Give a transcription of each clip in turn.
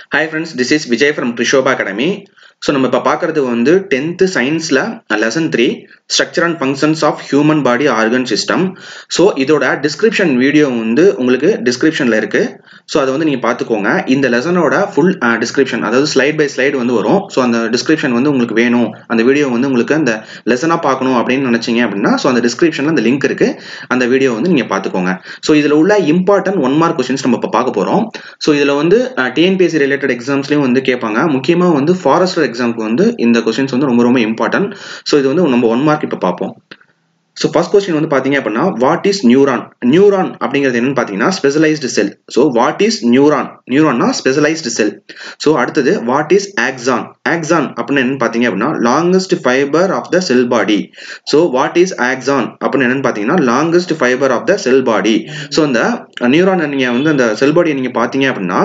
Hi friends this is Vijay from Trishoba academy so நம்ம இப்போ பார்க்குறது வந்து டென்த்து சயின்ஸில் lesson three structure and functions of human body organ system so இதோட description video வந்து உங்களுக்கு டிஸ்கிரிப்ஷனில் இருக்குது ஸோ அதை வந்து நீங்கள் பார்த்துக்கோங்க இந்த லெசனோட ஃபுல் டிஸ்கிரிப்ஷன் அதாவது ஸ்லைட் பை ஸ்லைடு வந்து வரும் ஸோ அந்த டிஸ்கிரிப்ஷன் வந்து உங்களுக்கு வேணும் அந்த வீடியோ வந்து உங்களுக்கு அந்த லெசனாக பார்க்கணும் அப்படின்னு நினச்சிங்க அப்படின்னா ஸோ அந்த டிஸ்கிரிப்ஷனில் அந்த லிங்க் இருக்குது அந்த வீடியோ வந்து நீங்கள் பார்த்துக்கோங்க ஸோ இதில் உள்ள இம்பார்ட்டன்ட் ஒன் மார்க் கொஸ்டின்ஸ் நம்ம இப்போ பார்க்க போகிறோம் ஸோ இதில் வந்து டிஎன்பிஎஸ்சி ரிலேட்டட் எக்ஸாம்ஸ்லையும் வந்து கேட்பாங்க முக்கியமாக வந்து ஃபாரஸ்டர் எக்ஸாமுக்கு வந்து இந்த கொஸ்டின்ஸ் வந்து ரொம்ப ரொம்ப இம்பார்ட்டன்ட் ஸோ இது வந்து நம்ம ஒன் மார்க் இப்போ பார்ப்போம் ஸோ ஃபர்ஸ்ட் கொஸ்டின் வந்து பார்த்தீங்க அப்படின்னா வாட் இஸ் நியூரான் நியூரான் அப்படிங்கிறது என்னன்னு பார்த்தீங்கன்னா specialised cell so what is neuron நியூரான்னா ஸ்பெஷலைஸ்டு செல் ஸோ அடுத்தது வாட் இஸ் ஆக்ஸான் ஆக்ஸான் அப்படின்னு என்னன்னு பார்த்தீங்க அப்படின்னா longest fibre of the cell body so what is axon அப்படின்னு என்னன்னு பார்த்தீங்கன்னா longest fibre of the cell body so அந்த நியூரான் நீங்கள் வந்து அந்த செல் பாடியை நீங்கள் பார்த்தீங்க அப்படின்னா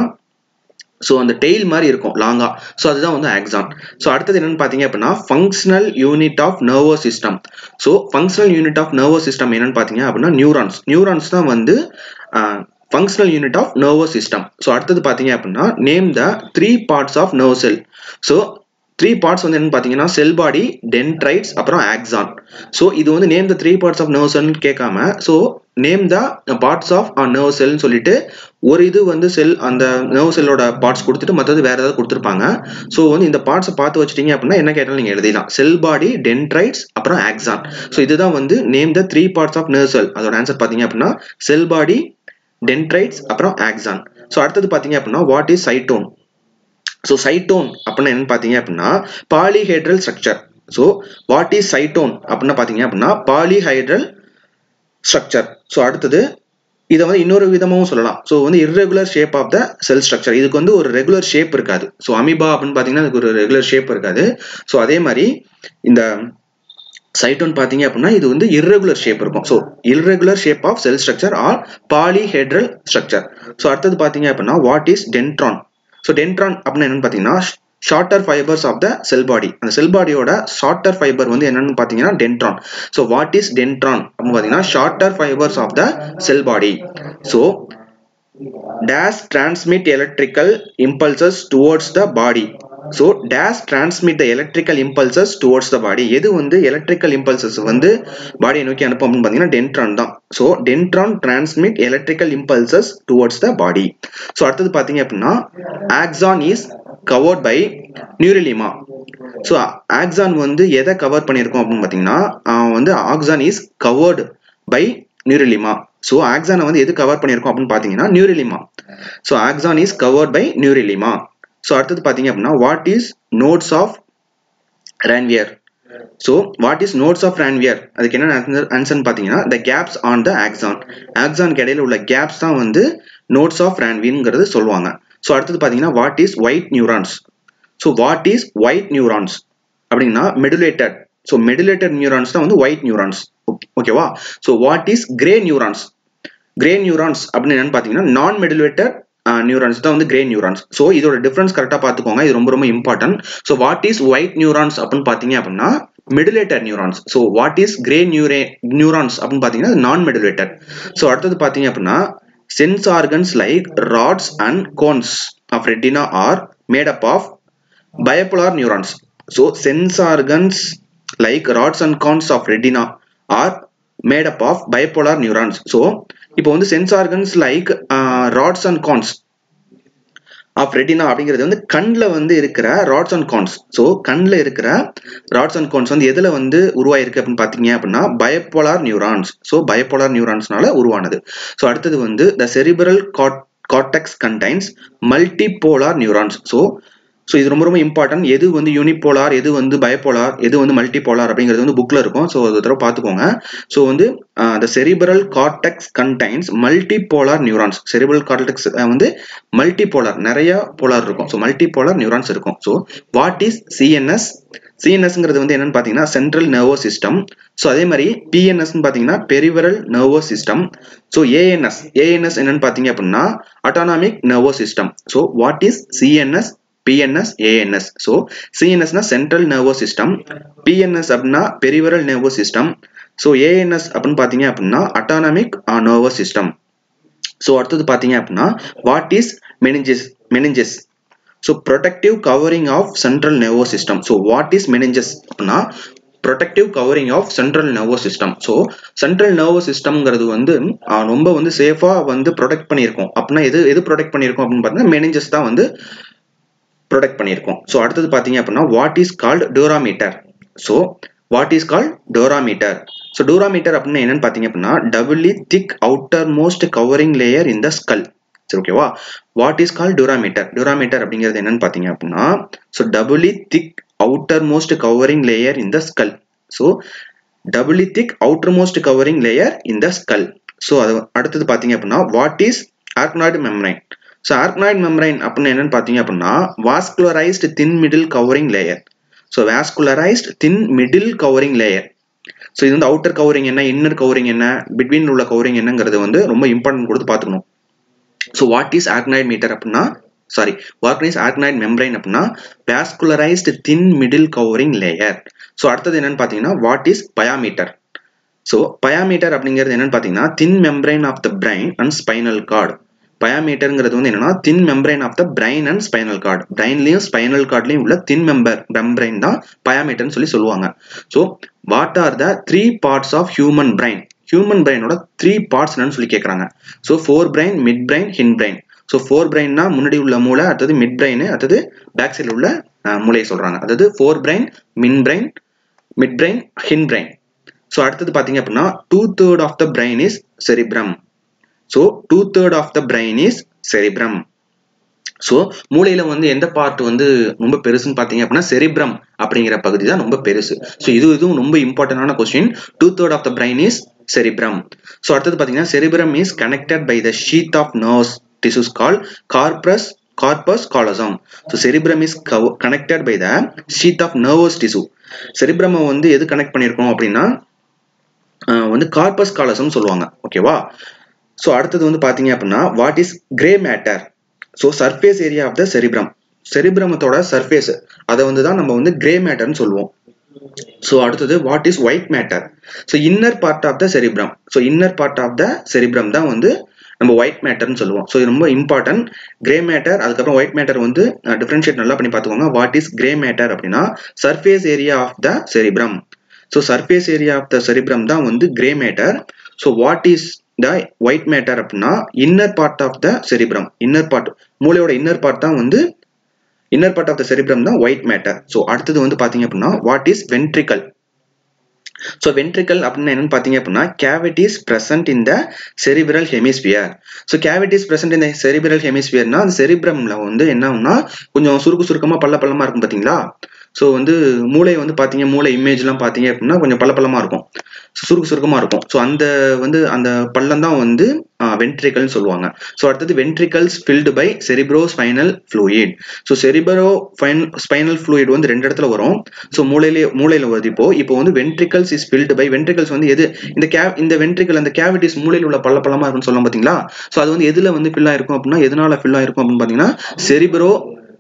ஸோ அந்த டெய்ல் மாதிரி இருக்கும் லாங்கா ஸோ அதுதான் வந்து ஆக்ஸான் ஸோ அடுத்தது என்னன்னு பார்த்தீங்க அப்படின்னா functional unit of nervous system so functional unit of nervous system என்னன்னு பார்த்தீங்க அப்படின்னா நியூரான்ஸ் நியூரான்ஸ் தான் வந்து functional unit of nervous system so அடுத்தது பார்த்தீங்க அப்படின்னா name the three parts of nerve cell so three parts வந்து என்னன்னு பார்த்தீங்கன்னா செல் பாடி டென்ட்ரைட்ஸ் அப்புறம் ஆக்ஸான் ஸோ இது வந்து name the three parts of nerve செல்னு கேட்காம so name the parts of nerve செல்னு சொல்லிட்டு ஒரு இது வந்து செல் அந்த நர்வ் செல்லோட பார்ட்ஸ் கொடுத்துட்டு மற்றது வேற ஏதாவது கொடுத்துருப்பாங்க ஸோ வந்து இந்த பார்ட்ஸை பார்த்து வச்சிட்டீங்க அப்படின்னா என்ன கேட்டாலும் நீங்கள் எழுதிடலாம் செல் பாடி டென்ட்ரைட்ஸ் அப்புறம் ஆக்ஸான் ஸோ இதுதான் வந்து name the three parts of nerve cell அதோட ஆன்சர் பார்த்தீங்க அப்படின்னா செல் பாடி டென்ட்ரைட்ஸ் அப்புறம் ஆக்ஸான் ஸோ அடுத்தது பார்த்தீங்க அப்படின்னா what is cyton so cyton அப்படின்னா என்னன்னு பார்த்தீங்க அப்படின்னா polyhedral structure so what is cyton அப்படின்னா பார்த்தீங்க அப்படின்னா பாலிஹைட்ரல் ஸ்ட்ரக்சர் ஸோ அடுத்தது இதை வந்து இன்னொரு விதமாகவும் சொல்லலாம் ஸோ வந்து irregular shape of the cell structure இதுக்கு வந்து ஒரு ரெகுலர் ஷேப் இருக்காது ஸோ அமிபா அப்படின்னு பார்த்தீங்கன்னா அதுக்கு ஒரு ரெகுலர் ஷேப் இருக்காது ஸோ அதே மாதிரி இந்த சைட்டோன் பார்த்தீங்க அப்படின்னா இது வந்து இர்ரெகுலர் ஷேப் இருக்கும் so irregular shape of cell structure or polyhedral structure so அடுத்தது பார்த்தீங்க அப்படின்னா what is dendron so dendron அப்படின்னு என்னன்னு பார்த்தீங்கன்னா shorter fibres of the cell body அந்த செல் பாடியோட ஷார்ட்டர் ஃபைபர் வந்து என்னன்னு பார்த்தீங்கன்னா dendron so what is dendron அப்படின்னு பார்த்தீங்கன்னா shorter fibres of the cell body so these transmit electrical impulses towards the body so these transmit the electrical impulses towards the body எது வந்து electrical impulses வந்து பாடியை நோக்கி அனுப்பும் அப்படின்னு பார்த்தீங்கன்னா டென்ட்ரான் தான் so dendron transmit electrical impulses towards the body so அடுத்தது பார்த்தீங்க அப்படின்னா axon is covered by neurilemma so axon வந்து எதை கவர் பண்ணியிருக்கோம் அப்படின்னு பார்த்தீங்கன்னா வந்து axon is covered by neurilemma so ஆக்ஸானை வந்து எது கவர் பண்ணியிருக்கோம் அப்படின்னு பார்த்தீங்கன்னா neurilemma so axon is covered by neurilemma so அடுத்தது பார்த்தீங்க அப்படின்னா what is nodes of Ranvier so what is nodes of Ranvier அதுக்கு என்ன ஆன்சர்னு பார்த்தீங்கன்னா the gaps on the axon ஆக்ஸானுக்கு இடையில உள்ள கேப்ஸ் தான் வந்து நோட்ஸ் ஆஃப் ரேன்வியர்ங்கிறது சொல்லுவாங்க ஸோ அடுத்தது பார்த்தீங்கன்னா what is white neurons so what is white neurons அப்படின்னா மெடுலேட்டட் ஸோ மெடுலேட்டட் நியூரான்ஸ் தான் வந்து ஒயிட் நியூரான்ஸ் ஓகேவா so what is grey neurons grey neurons அப்படின்னு என்னன்னு பார்த்தீங்கன்னா நான் மெடுலேட்டட் நியூரான்ஸ் தான் வந்து கிரே நியூரான்ஸ் ஸோ இதோட டிஃப்ரென்ஸ் கரெக்டாக பார்த்துக்கோங்க இது ரொம்ப ரொம்ப important so what is white neurons அப்படின்னு பார்த்தீங்க அப்படின்னா medullated neurons so what is grey neuro neurons அப்படின்னு பார்த்தீங்கன்னா நான் மெடுலேட்டர் ஸோ அடுத்தது பார்த்தீங்க அப்படின்னா sense organs like rods and cones of retina are made up of bipolar neurons so sense organs like rods and cones of retina are made up of bipolar neurons so இப்போ வந்து sense organs like rods and cones of retina அப்படிங்கிறது வந்து கண்ணில் வந்து இருக்கிற rods and cons so கண்ணில் இருக்கிற rods and cons வந்து எதில் வந்து உருவாயிருக்கு அப்படின்னு பார்த்தீங்க அப்படின்னா பயோபோலார் நியூரான்ஸ் ஸோ பயோபோலார் நியூரான்ஸ்னால உருவானது ஸோ அடுத்தது வந்து the cerebral cort cortex contains multipolar neurons so so இது ரொம்ப ரொம்ப இம்பார்ட்டன்ட் எது வந்து யூனிபோலார் எது வந்து பயோபோலார் எது வந்து மல்டிபோலார் அப்படிங்கிறது வந்து புக்கில் இருக்கும் ஸோ ஒரு தடவை பார்த்துக்கோங்க ஸோ வந்து the cerebral cortex contains multipolar neurons cerebral cortex வந்து மல்டிபோலார் நிறைய போலார் இருக்கும் ஸோ மல்டிபோலார் நியூரான்ஸ் இருக்கும் ஸோ வாட் இஸ் சிஎன்எஸ் சிஎன்எஸ்ங்கிறது வந்து என்னன்னு பார்த்தீங்கன்னா சென்ட்ரல் நர்வோ சிஸ்டம் ஸோ அதே மாதிரி பிஎன்எஸ்ன்னு பார்த்தீங்கன்னா peripheral nervous system so ANS ANS என்னன்னு பார்த்தீங்க அப்படின்னா autonomic nervous system so what is CNS PNS ANS so சிஎன்எஸ்னா சென்ட்ரல் நர்வோ சிஸ்டம் பிஎன்எஸ் அப்படின்னா peripheral nervous system so ANS அப்படின்னு பார்த்தீங்க அப்படின்னா அட்டானமிக் நர்வோ சிஸ்டம் ஸோ அடுத்தது பார்த்தீங்க அப்படின்னா what is meninges meninges so protective covering of central nervous system so what is meninges அப்படின்னா protective covering of central nervous system so central nervous சிஸ்டம்ங்கிறது வந்து ரொம்ப வந்து சேஃபாக வந்து ப்ரொடெக்ட் பண்ணியிருக்கோம் அப்படின்னா எது எது ப்ரொடெக்ட் பண்ணியிருக்கோம் அப்படின்னு பார்த்தீங்கன்னா மெனஞ்சஸ் தான் வந்து ப்ரொடெக்ட் பண்ணியிருக்கோம் ஸோ அடுத்தது பார்த்தீங்க அப்படின்னா what is called dura mater so what is called dura mater so dura mater அப்படின்னு என்னன்னு பார்த்தீங்க அப்படின்னா doubly thick outer most covering layer இந்த ஸ்கல் சரி ஓகேவா வாட் இஸ் கால் டூராமீட்டர் டூராமீட்டர் அப்படிங்கிறது என்னன்னு பார்த்தீங்க அப்படின்னா so doubly thick outer most covering layer in the skull so doubly thick outer most covering layer in the skull so அது அடுத்தது பார்த்தீங்க அப்படின்னா what is arachnoid membrane so arachnoid membrane அப்படின்னு என்னன்னு பார்த்தீங்க அப்படின்னா vascularised thin middle covering layer so vascularised thin middle covering layer so இது வந்து அவுட்டர் கவரிங் என்ன இன்னர் கவரிங் என்ன பிட்வீன் உள்ள கவரிங் என்னங்கிறது வந்து ரொம்ப இம்பார்ட்டன்ட் கொடுத்து பார்த்துக்கணும் so what is arachnoid mater அப்படின்னா sorry what is arachnoid membrane அப்படின்னா vascularised thin middle covering layer so அடுத்தது என்னன்னு பார்த்தீங்கன்னா what is pia mater so pia mater அப்படிங்கிறது என்னன்னு பார்த்தீங்கன்னா thin membrane of the brain and spinal cord பயாமீட்டருங்கிறது வந்து என்னன்னா thin membrane of the brain and spinal cord பிரைன்லையும் ஸ்பைனல் கார்ட்லையும் உள்ள தின் மெம்பர் மெம்ரைன் தான் பயாமீட்டர்னு சொல்லி சொல்லுவாங்க so what are the three parts of human brain human பிரைனோட த்ரீ பார்ட்ஸ் என்னன்னு சொல்லி கேட்குறாங்க so fore brain mid brain hind brain so fore பிரைன்னா முன்னாடி உள்ள மூளை அடுத்தது மிட் பிரைனு அடுத்தது பேக் சைடில் உள்ள மூளையை சொல்கிறாங்க அதாவது ஃபோர் பிரைன் மின் brain mid brain hind brain so அடுத்தது பார்த்தீங்க அப்படின்னா two third of the brain is cerebrum so two third of the brain is cerebrum so மூளையில வந்து எந்த பார்ட் வந்து ரொம்ப பெருசுன்னு பார்த்தீங்க அப்படின்னா செரிப்ரம் அப்படிங்கிற பகுதி தான் ரொம்ப பெருசு ஸோ இது இதுவும் ரொம்ப இம்பார்ட்டன்டான question two third of the brain is cerebrum so அடுத்தது பார்த்தீங்கன்னா cerebrum is connected by the sheath of nerves tissues called corpus corpus callosum so cerebrum is connected by the sheath of nervous tissue cerebrum வந்து எது connect பண்ணியிருக்கோம் அப்படின்னா வந்து corpus காலசம் சொல்லுவாங்க ஓகேவா so அடுத்தது வந்து பார்த்தீங்க அப்படின்னா what is grey matter so surface area of the cerebrum செரிப்ரமத்தோட சர்ஃபேஸ் அதை வந்து தான் நம்ம வந்து கிரே மேட்டர்னு சொல்லுவோம் ஸோ அடுத்தது what is white matter so inner part of the cerebrum so inner part of the cerebrum தான் வந்து நம்ம ஒயிட் மேட்டர்னு சொல்லுவோம் ஸோ இது ரொம்ப இம்பார்ட்டன்ட் கிரே மேட்டர் அதுக்கப்புறம் ஒயிட் மேட்டர் வந்து டிஃப்ரென்ஷியேட் நல்லா பண்ணி பார்த்துக்கோங்க வாட் இஸ் கிரே மேட்டர் அப்படின்னா surface area of the cerebrum so surface area of the cerebrum தான் வந்து grey matter so what is the white matter அப்படின்னா inner part of the cerebrum inner part மூளையோட inner part தான் வந்து inner part of the cerebrum தான் white matter so அடுத்தது வந்து பார்த்தீங்க அப்படின்னா what is ventricle so ventricle அப்படின்னு என்னன்னு பார்த்தீங்க அப்படின்னா cavities present in the cerebral hemisphere so cavities present இந்த செரிபிரல் ஹெமிஸ்பியர்னா அந்த செரிப்ரம்ல வந்து என்ன ஆகும்னா கொஞ்சம் சுருக்கு சுருக்கமாக பள்ள பள்ளமாக இருக்கும் பார்த்தீங்களா ஸோ வந்து மூளை வந்து பார்த்தீங்க மூளை இமேஜ்லாம் பார்த்தீங்க அப்படின்னா கொஞ்சம் பள்ள பள்ளமாக இருக்கும் சுருக்கு சுருக்கமாக இருக்கும் ஸோ அந்த வந்து அந்த பள்ளம் தான் வந்து வென்ட்ரிக்கல்னு சொல்லுவாங்க ஸோ அடுத்தது ventricles filled by cerebro spinal fluid so cerebro fine spinal fluid வந்து ரெண்டு இடத்துல வரும் ஸோ மூளையிலே மூளையில் வருது இப்போ இப்போ வந்து ventricles is filled by ventricles வந்து எது இந்த கே இந்த வென்ட்ரிக்கல் அந்த கேவிட்டிஸ் மூளையில் உள்ள பள்ள பள்ளமாக இருக்கும்னு சொல்லலாம் பார்த்தீங்களா ஸோ அது வந்து எதில் வந்து ஃபில் ஆயிருக்கும் அப்படின்னா எதனால ஃபில் ஆயிருக்கும் அப்படின்னு பார்த்தீங்கன்னா செரிப்ரோ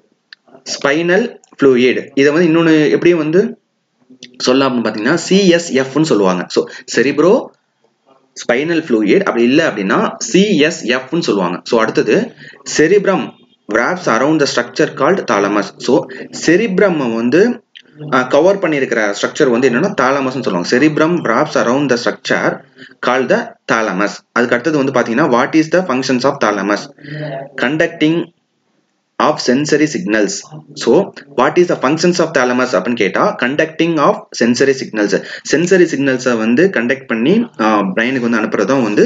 ஸ்பைனல் ஃப்ளூயிட் இதை வந்து இன்னொன்று எப்படியும் வந்து சொல்லலாம் அப்படின்னு பார்த்தீங்கன்னா சிஎஸ்எஃப்னு சொல்லுவாங்க ஸோ செரிப்ரோ ஸ்பைனல் ஃப்ளூயிட் அப்படி இல்லை அப்படின்னா சிஎஸ்எஃப்னு சொல்லுவாங்க ஸோ அடுத்தது cerebrum wraps around the structure called thalamus so cerebrum வந்து கவர் பண்ணியிருக்கிற ஸ்ட்ரக்சர் வந்து என்னன்னா தாலமஸ்னு சொல்லுவாங்க cerebrum wraps around the structure call the thalamus அதுக்கு அடுத்தது வந்து பார்த்தீங்கன்னா what is the functions of thalamus conducting of sensory signals so what is the functions of thalamus அப்படின்னு கேட்டால் conducting of sensory signals sensory சிக்னல்ஸை வந்து கண்டக்ட் பண்ணி பிரெயினுக்கு வந்து அனுப்புறதும் வந்து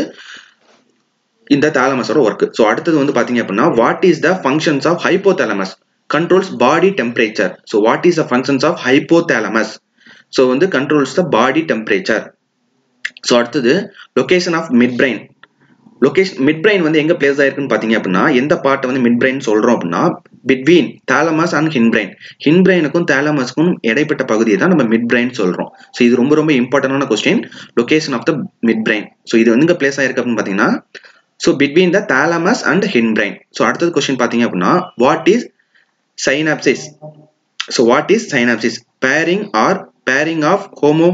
இந்த தாலமஸோட ஒர்க் ஸோ அடுத்தது வந்து பார்த்தீங்க அப்படின்னா what is the functions of hypothalamus controls body temperature so what is the functions of hypothalamus so வந்து controls the body temperature so அடுத்தது location of mid brain location mid brain வந்து எங்க place ஆயிருக்குன்னு பாத்தீங்க அப்படின்னா எந்த பார்ட்டை வந்து மிட் பிரெயின் சொல்றோம் அப்படின்னா between thalamus and hind brain hind பிரெயினுக்கும் தாலமஸ்க்கும் இடைப்பட்ட பகுதியை தான் நம்ம மிட் பிரெயின் சொல்றோம் ஸோ இது ரொம்ப ரொம்ப இம்பார்ட்டன்டான question location of the mid brain so இது வந்து பிளேஸ் ஆயிருக்கு அப்படின்னு பாத்தீங்கன்னா so between the thalamus and hind brain so அடுத்தது கொஸ்டின் பாத்தீங்க அப்படின்னா what is synapsis so what is synapsis pairing or pairing of homo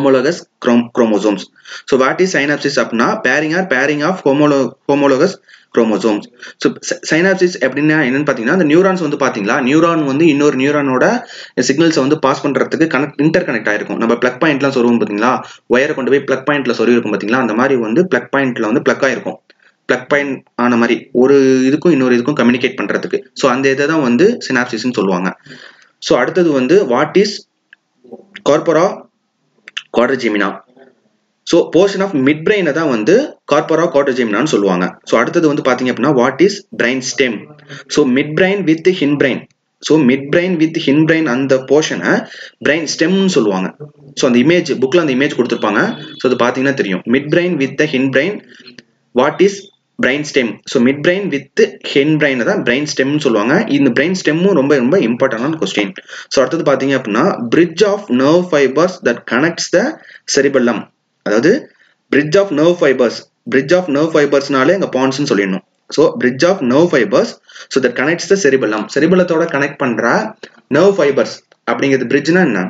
homologous chrom chromosomes so what is synapses அப்படின்னா pairing or pairing of homolo homologous chromosomes so synapsis எப்படின்னா என்னன்னு பார்த்தீங்கன்னா அந்த neurons வந்து பார்த்தீங்களா நியூரான் வந்து இன்னொரு நியூரானோட சிக்னல்ஸை வந்து பாஸ் பண்ணுறதுக்கு கனெக்ட் இன்டர் கனெக்ட் ஆயிருக்கும் நம்ம பிளக் பாயிண்ட்லாம் சொருவோம் பார்த்தீங்களா ஒயரை கொண்டு போய் பிளக் பாயிண்ட்ல சொருவி இருக்கும் பார்த்தீங்களா அந்த மாதிரி வந்து பிளக் பாயிண்ட்ல வந்து பிளக் ஆயிருக்கும் பிளக் பாயிண்ட் ஆன மாதிரி ஒரு இதுக்கும் இன்னொரு இதுக்கும் கம்யூனிகேட் பண்றதுக்கு ஸோ அந்த இதை தான் வந்து சினாப்சிஸ்ன்னு சொல்லுவாங்க ஸோ அடுத்தது வந்து what is corpora quadrigemina so portion of mid பிரெயினை தான் வந்து கார்பரா குவாட்ரஜெமினான்னு சொல்லுவாங்க ஸோ அடுத்தது வந்து பார்த்தீங்க அப்படின்னா what is brain stem so mid brain with hind brain so mid brain with hind brain அந்த போர்ஷனை பிரைன் ஸ்டெம்னு சொல்லுவாங்க ஸோ அந்த இமேஜ் புக்கில் அந்த இமேஜ் கொடுத்துருப்பாங்க ஸோ அது பார்த்தீங்கன்னா தெரியும் mid brain with the hind brain what is brain stem so mid brain with hind பிரைனை தான் பிரைன் ஸ்டெம்னு சொல்லுவாங்க இந்த பிரைன் ஸ்டெம்மும் ரொம்ப ரொம்ப இம்பார்ட்டன்டான கொஸ்டின் ஸோ அடுத்தது பார்த்தீங்க அப்படின்னா bridge of nerve fibres that connects the cerebellum அதாவது bridge of nerve fibres bridge of nerve ஃபைபர்ஸ்னாலே எங்கள் பான்ஸ்னு சொல்லிடணும் so bridge of nerve fibres so that connects the cerebellum செரிபலத்தோட கனெக்ட் பண்ணுற நர்வ் ஃபைபர்ஸ் அப்படிங்கிறது பிரிட்ஜ்னா என்ன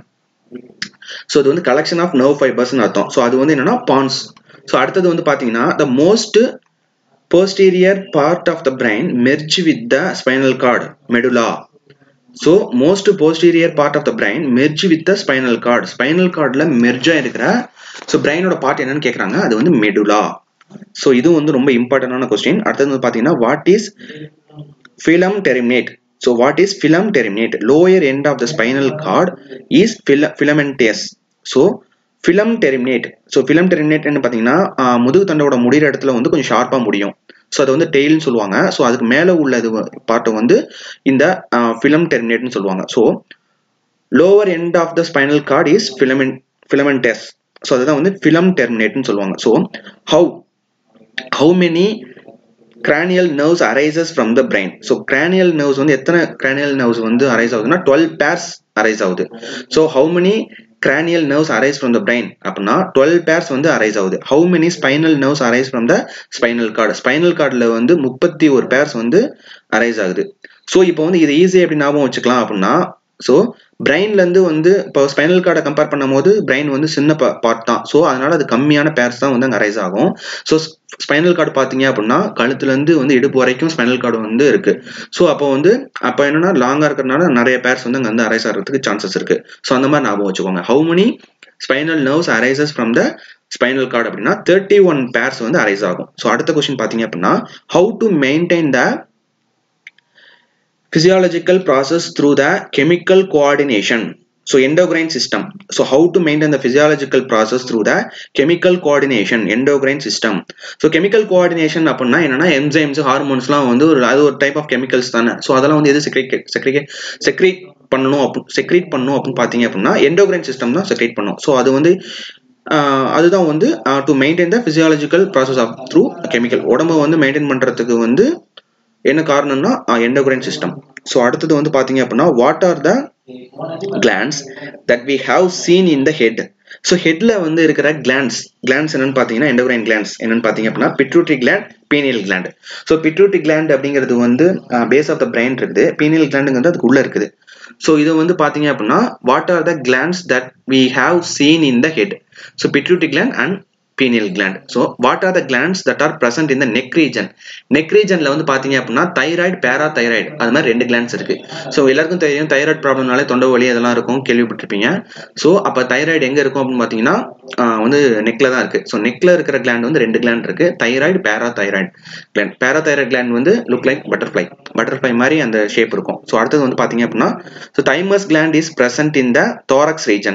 ஸோ அது வந்து கலெக்ஷன் ஆஃப் நர்வ் ஃபைபர்ஸ்னு அர்த்தம் ஸோ அது வந்து என்னன்னா பான்ஸ் ஸோ அடுத்தது வந்து பார்த்தீங்கன்னா the most posterior part of the brain merge with the spinal cord medulla so most posterior part of the brain merge with the spinal cord spinal cordல merge ஆயிருக்கிற so பிரெயினோட பார்ட் என்னன்னு கேட்குறாங்க அது வந்து மெடுலா ஸோ இது வந்து ரொம்ப இம்பார்ட்டன்டான கொஸ்டின் அடுத்தது வந்து பார்த்தீங்கன்னா what is filum terminate so what is filum terminate lower end of the spinal cord is filamentous so filum terminate so filum டெரிமினேட்னு பார்த்தீங்கன்னா முதுகு தண்டோட முடிகிற இடத்துல வந்து கொஞ்சம் ஷார்ப்பாக முடியும் ஸோ அது வந்து டெய்ல்னு சொல்லுவாங்க ஸோ அதுக்கு மேலே உள்ளது பார்ட்டை வந்து இந்த ஃபிலம் டெர்மினேட்னு சொல்லுவாங்க so lower end of the spinal cord is filament filamentous so அதுதான் வந்து ஃபிலம் டெர்மினேட்னு சொல்லுவாங்க ஸோ how how many cranial nerves arises from the brain so cranial nerves வந்து எத்தனை கிரானியல் நர்வ்ஸ் வந்து அரைஸ் ஆகுதுன்னா டுவெல் பேர்ஸ் அரைஸ் ஆகுது so how many cranial nerves arise from the brain அப்படின்னா டுவெல் பேர்ஸ் வந்து அரைஸ் ஆகுது how many spinal nerves arise from the spinal cord spinal கார்டில் வந்து முப்பத்தி ஒரு பேர்ஸ் வந்து அரைஸ் ஆகுது ஸோ இப்போ வந்து இது ஈஸியாக எப்படி ஞாபகம் வச்சுக்கலாம் அப்படின்னா ஸோ பிரெயின்லேருந்து வந்து இப்போ ஸ்பைனல் கார்டை கம்பேர் பண்ணும்போது பிரெயின் வந்து சின்ன பார்ட் தான் ஸோ அதனால அது கம்மியான பேர்ஸ் தான் வந்து அங்கே அரைஸ் ஆகும் ஸோ ஸ்பைனல் கார்டு பார்த்தீங்க அப்படின்னா கழுத்துலேருந்து வந்து இடுப்பு வரைக்கும் ஸ்பைனல் கார்டு வந்து இருக்கு ஸோ அப்போ வந்து அப்போ என்னன்னா லாங்காக இருக்கிறதுனால நிறைய பேர்ஸ் வந்து அங்கே வந்து அரைஸ் ஆகிறதுக்கு சான்சஸ் இருக்கு ஸோ அந்த மாதிரி ஞாபகம் வச்சுக்கோங்க how many spinal nerves arises from the spinal cord அப்படின்னா தேர்ட்டி ஒன் பேர்ஸ் வந்து அரைஸ் ஆகும் ஸோ அடுத்த கொஸ்டின் பார்த்தீங்க அப்படின்னா how to maintain the physiological process through the chemical coordination so endocrine system so how to maintain the physiological process through the chemical coordination endocrine system so chemical coordination அப்படின்னா என்னன்னா enzymes ஹார்மோன்ஸ்லாம் வந்து ஒரு அது ஒரு type of chemicals தானே so அதெல்லாம் வந்து எது செக்ரேட் செக்ரிகேட் செக்ரேட் பண்ணணும் அப்படி செக்ரேட் பண்ணணும் அப்படின்னு பார்த்தீங்க அப்படின்னா எண்டோகிரைன் சிஸ்டம் தான் செக்ரேட் பண்ணும் ஸோ அது வந்து அதுதான் வந்து to maintain the physiological process of through chemical உடம்ப வந்து மெயின்டைன் பண்ணுறதுக்கு வந்து என்ன காரணம்னா எண்டோகிரைன் சிஸ்டம் ஸோ அடுத்தது வந்து பார்த்தீங்க அப்படின்னா what are the glands that we have seen in the head so ஹெட்ல வந்து இருக்கிற கிளான்ஸ் கிளான்ஸ் என்னன்னு பார்த்தீங்கன்னா எண்டோகிரைன் கிளான்ஸ் என்னன்னு பார்த்தீங்க அப்படின்னா pituitary gland pineal gland so pituitary gland அப்படிங்கிறது வந்து பேஸ் ஆஃப் த பிரெயின் இருக்குது பீனியல் கிளாண்டுங்கிறது அதுக்கு உள்ள இருக்குது ஸோ இது வந்து பார்த்தீங்க அப்படின்னா what are the glands that we have seen in the head so pituitary gland and pineal gland so what are the glands that are present in the neck region neck regionல வந்து பாத்தீங்க அப்படின்னா thyroid parathyroid அது மாதிரி ரெண்டு glands இருக்கு so எல்லாருக்கும் தெரியும் தைராய்டு ப்ராப்ளம்னாலே தொண்டை வலி அதெல்லாம் இருக்கும் கேள்விப்பட்டிருப்பீங்க ஸோ அப்போ தைராய்டு எங்க இருக்கும் அப்படின்னு பார்த்தீங்கன்னா வந்து நெக்ல தான் இருக்கு ஸோ நெக்ல இருக்கிற கிளாண்ட் வந்து ரெண்டு கிளாண்ட் இருக்கு thyroid parathyroid gland parathyroid gland வந்து லுக் லைக் பட்டர்ஃப்ளை பட்டர்ஃப்ளை மாதிரி அந்த ஷேப் இருக்கும் ஸோ அடுத்தது வந்து பாத்தீங்க அப்படின்னா so thymus gland is present in the thorax region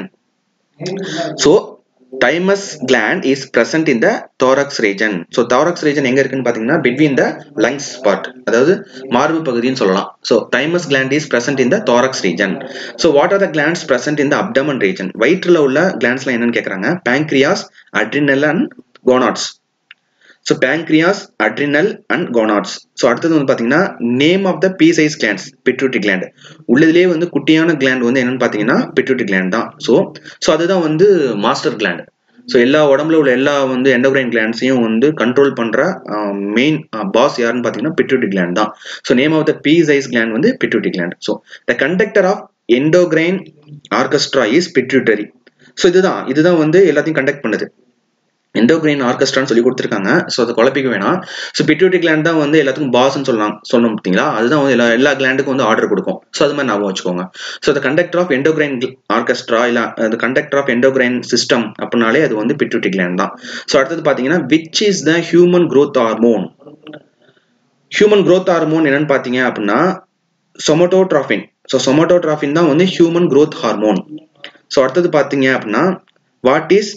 so thymus gland is present in the thorax region so thorax region எங்க இருக்குன்னு பாத்தீங்கன்னா between the lungs part அதாவது மார்பு பகுதின்னு சொல்லலாம் so thymus gland is present in the thorax region so what are the glands present in the abdomen region வயிற்றுல உள்ள glandsலாம் என்னன்னு கேக்குறாங்க pancreas adrenal and gonads so pancreas adrenal and gonads so அடுத்தது வந்து பார்த்தீங்கன்னா name of the pea size glands pituitary gland உள்ளதுலேயே வந்து குட்டியான கிளாண்ட் வந்து என்னன்னு பார்த்தீங்கன்னா பிட்ரூட்டி கிளாண்ட் தான் ஸோ ஸோ அதுதான் வந்து மாஸ்டர் கிளாண்ட் ஸோ எல்லா உடம்புல உள்ள எல்லா வந்து எண்டோகிரைன் கிளாண்ட்ஸையும் வந்து கண்ட்ரோல் பண்ணுற மெயின் பாஸ் யாருன்னு பார்த்தீங்கன்னா பிட்ரூட்டி கிளாண்ட் தான் so name of the pea size gland வந்து pituitary gland so the conductor of endocrine orchestra is pituitary so இதுதான் இதுதான் வந்து எல்லாத்தையும் கண்டக்ட் பண்ணுது எண்டோக்ரைன் ஆர்கெஸ்ட்ரான்னு சொல்லி கொடுத்துருக்காங்க ஸோ அதை குழப்பிக்க வேணாம் ஸோ பிட்யூட்டி கிளாண்ட் தான் வந்து எல்லாத்துக்கும் பாஸ்ன்னு சொல்லலாம் சொல்லணும் பார்த்தீங்களா அதுதான் வந்து எல்லா எல்லா கிளாண்டுக்கும் வந்து ஆர்டர் கொடுக்கும் ஸோ அது மாதிரி ஞாபகம் வச்சுக்கோங்க so the conductor of endocrine orchestra இல்லை the conductor of endocrine system அப்படின்னாலே அது வந்து பிட்யூட்டி கிளாண்ட் தான் ஸோ அடுத்தது பார்த்தீங்கன்னா which is the human growth hormone human growth hormone என்னன்னு பார்த்தீங்க அப்படின்னா சொமட்டோட்ராஃபின் ஸோ சொமட்டோட்ராஃபின் தான் வந்து ஹியூமன் growth ஹார்மோன் ஸோ அடுத்தது பார்த்தீங்க அப்படின்னா what is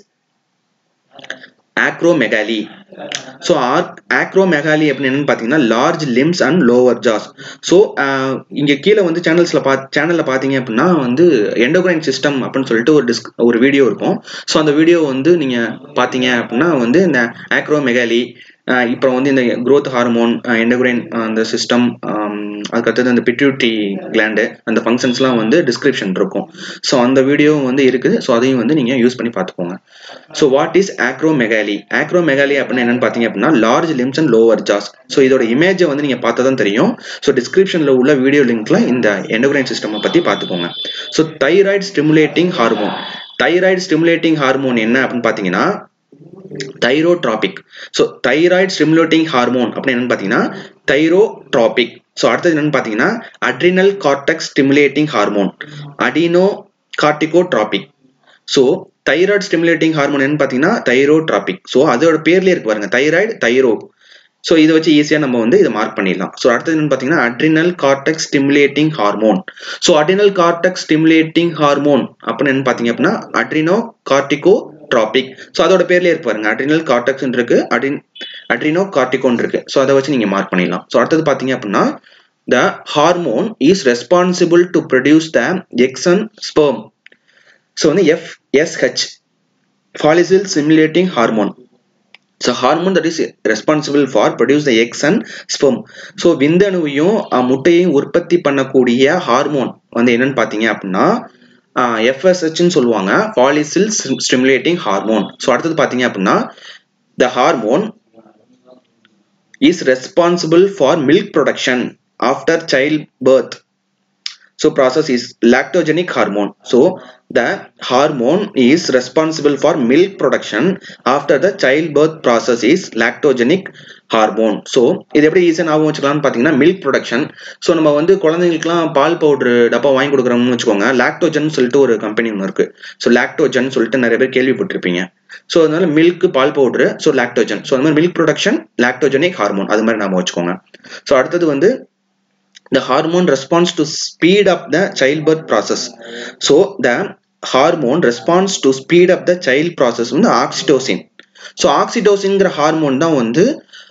acromegaly so acromegaly அப்படின்னு என்னன்னு பார்த்தீங்கன்னா large limbs and lower jaws so இங்கே கீழே வந்து சேனல்ஸில் பா சேனலில் பார்த்தீங்க அப்படின்னா வந்து எண்டோக்ரைன் சிஸ்டம் அப்படின்னு சொல்லிட்டு ஒரு டிஸ்க் ஒரு வீடியோ இருக்கும் ஸோ அந்த வீடியோ வந்து நீங்கள் பார்த்தீங்க அப்படின்னா வந்து இந்த ஆக்ரோமெகாலி இப்போ வந்து இந்த growth ஹார்மோன் எண்டோக்ரைன் அந்த சிஸ்டம் அதுக்கடுத்தது அந்த பிட்யூட்டி கிளாண்டு அந்த ஃபங்க்ஷன்ஸ்லாம் வந்து டிஸ்கிரிப்ஷன் இருக்கும் ஸோ அந்த வீடியோவும் வந்து இருக்குது ஸோ அதையும் வந்து நீங்கள் யூஸ் பண்ணி பார்த்துக்கோங்க so what is acromegaly acromegaly அப்படின்னு என்னன்னு பார்த்தீங்க அப்படின்னா large limbs and lower jaws so இதோட இமேஜை வந்து நீங்கள் பார்த்தா தான் தெரியும் ஸோ டிஸ்கிரிப்ஷனில் உள்ள வீடியோ லிங்க்ல இந்த எண்டோக்ரைன் சிஸ்டம் பற்றி பார்த்துக்கோங்க so thyroid stimulating hormone thyroid stimulating hormone என்ன அப்படின்னு பார்த்தீங்கன்னா thyrotropic so thyroid stimulating hormone அப்படின்னு என்னன்னு பார்த்தீங்கன்னா தைரோட்ராபிக் ஸோ அடுத்தது என்னன்னு பார்த்தீங்கன்னா adrenal cortex stimulating hormone adeno corticotropic so thyroid stimulating hormone என்னன்னு பார்த்தீங்கன்னா தைரோட்ராபிக் ஸோ அதோட பேர்லேயே இருக்கு பாருங்க தைராய்டு தைரோ ஸோ இதை வச்சு ஈஸியாக நம்ம வந்து இதை மார்க் பண்ணிடலாம் ஸோ அடுத்தது என்னன்னு பார்த்தீங்கன்னா adrenal cortex stimulating hormone so adrenal cortex stimulating hormone அப்படின்னு என்ன பார்த்தீங்க அப்படின்னா அட்ரினோ கார்டிகோ ட்ராபிக் ஸோ அதோட பேர்லேயே இருக்கு பாருங்க அட்ரினல் கார்டெக்ஸ் இருக்கு அட்ரின் அட்ரினோ கார்டிகோன் இருக்கு ஸோ அதை வச்சு நீங்கள் மார்க் பண்ணிடலாம் ஸோ அடுத்தது பார்த்தீங்க அப்படின்னா the hormone is responsible to produce the eggs and sperm so வந்து FSH follicle stimulating hormone so hormone that is responsible for produce the eggs and sperm so விந்தணுவையும் முட்டையையும் உற்பத்தி பண்ணக்கூடிய ஹார்மோன் வந்து என்னன்னு பார்த்தீங்க அப்படின்னா எஃப்எஸ்ஹெச்னு சொல்லுவாங்க ஃபாலிசில் ஸ்டிமுலேட்டிங் ஹார்மோன் ஸோ அடுத்தது பார்த்தீங்க அப்படின்னா the hormone is responsible for milk production after child birth so process is lactogenic hormone so the hormone is responsible for milk production after the childbirth process is lactogenic hormone so இது எப்படி ஈஸியாக ஞாபகம் வச்சுக்கலாம்னு பார்த்தீங்கன்னா milk production so நம்ம வந்து குழந்தைங்களுக்குலாம் பால் powder டப்பா வாங்கி கொடுக்குறோம்னு வச்சுக்கோங்க லாக்டோஜன் சொல்லிட்டு ஒரு கம்பெனி ஒன்று இருக்கு ஸோ லாக்டோஜன் சொல்லிட்டு நிறைய பேர் கேள்விப்பட்டிருப்பீங்க ஸோ அதனால மில்க் பால் பவுடர் ஸோ லாக்டோஜன் ஸோ அந்த மாதிரி மில்க் ப்ரொடக்ஷன் லாக்டோஜனிக் ஹார்மோன் அது மாதிரி ஞாபகம் வச்சுக்கோங்க ஸோ அடுத்தது வந்து the hormone responds to speed up the childbirth process so the hormone responds to speed up the child process வந்து ஆக்சிடோசின் ஸோ ஆக்சிடோசின்ங்கிற ஹார்மோன் தான் வந்து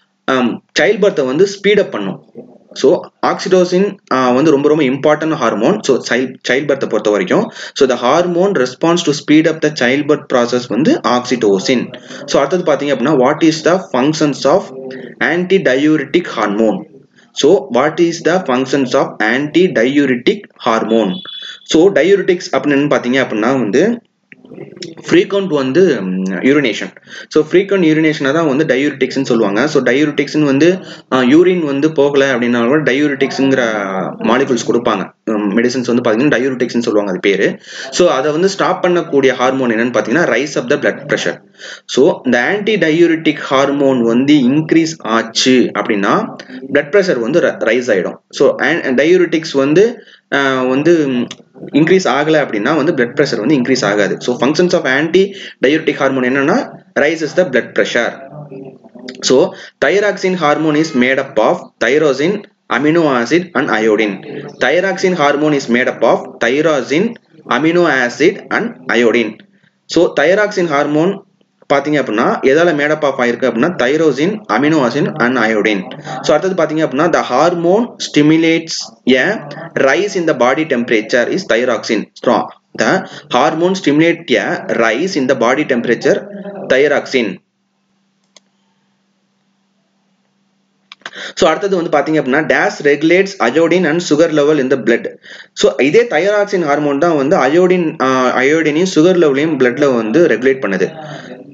சைல்ட் பர்த்தை வந்து ஸ்பீட் அப் பண்ணும் ஸோ ஆக்சிடோசின் வந்து ரொம்ப ரொம்ப important hormone so child child பர்த்தை பொறுத்த வரைக்கும் so the hormone response to speed up the child birth process வந்து ஆக்சிடோசின் ஸோ அடுத்தது பார்த்தீங்க அப்படின்னா what is the functions of anti diuretic hormone so what is the functions of anti diuretic hormone so diuretics அப்படின்னு பார்த்தீங்க அப்படின்னா வந்து frequent வந்து urination so frequent யூரினேஷனை தான் வந்து டயூரிட்டிக்ஸ்னு சொல்லுவாங்க ஸோ டயூரிட்டிக்ஸ்னு வந்து யூரின் வந்து போகலை அப்படின்னா கூட டயூரிட்டிக்ஸுங்கிற மாலிகுல்ஸ் கொடுப்பாங்க மெடிசன்ஸ் வந்து பார்த்தீங்கன்னா டயூரிட்டிக்ஸ்னு சொல்லுவாங்க அது பேர் ஸோ அதை வந்து ஸ்டாப் பண்ணக்கூடிய ஹார்மோன் என்னன்னு பார்த்தீங்கன்னா rise of the blood pressure so இந்த ஆன்டி டயூரிட்டிக் ஹார்மோன் வந்து இன்க்ரீஸ் ஆச்சு அப்படின்னா பிளட் ப்ரெஷர் வந்து ரைஸ் ஆகிடும் ஸோ டயூரிட்டிக்ஸ் வந்து வந்து இன்க்ரீஸ் ஆகலை அப்படின்னா வந்து பிளட் ப்ரெஷர் வந்து இன்க்ரீஸ் ஆகாது so functions of anti diuretic hormone என்னன்னா rises the blood pressure so thyroxine hormone is made up of tyrosine amino acid and iodine thyroxine hormone is made up of tyrosine amino acid and iodine so thyroxine hormone பார்த்தீங்க அப்படின்னா எதால made up of ஆயிருக்கு அப்படின்னா tyrosine amino acid and iodine so அடுத்தது பார்த்தீங்க அப்படின்னா the hormone stimulates a rise in the body temperature is thyroxine the hormone stimulate a rise in the body temperature thyroxine so அடுத்தது வந்து பார்த்தீங்க அப்படின்னா this regulates iodine and sugar level இந்த blood so இதே thyroxine hormone தான் வந்து iodine அயோடினையும் sugar லெவலையும் பிளட்ல வந்து regulate பண்ணுது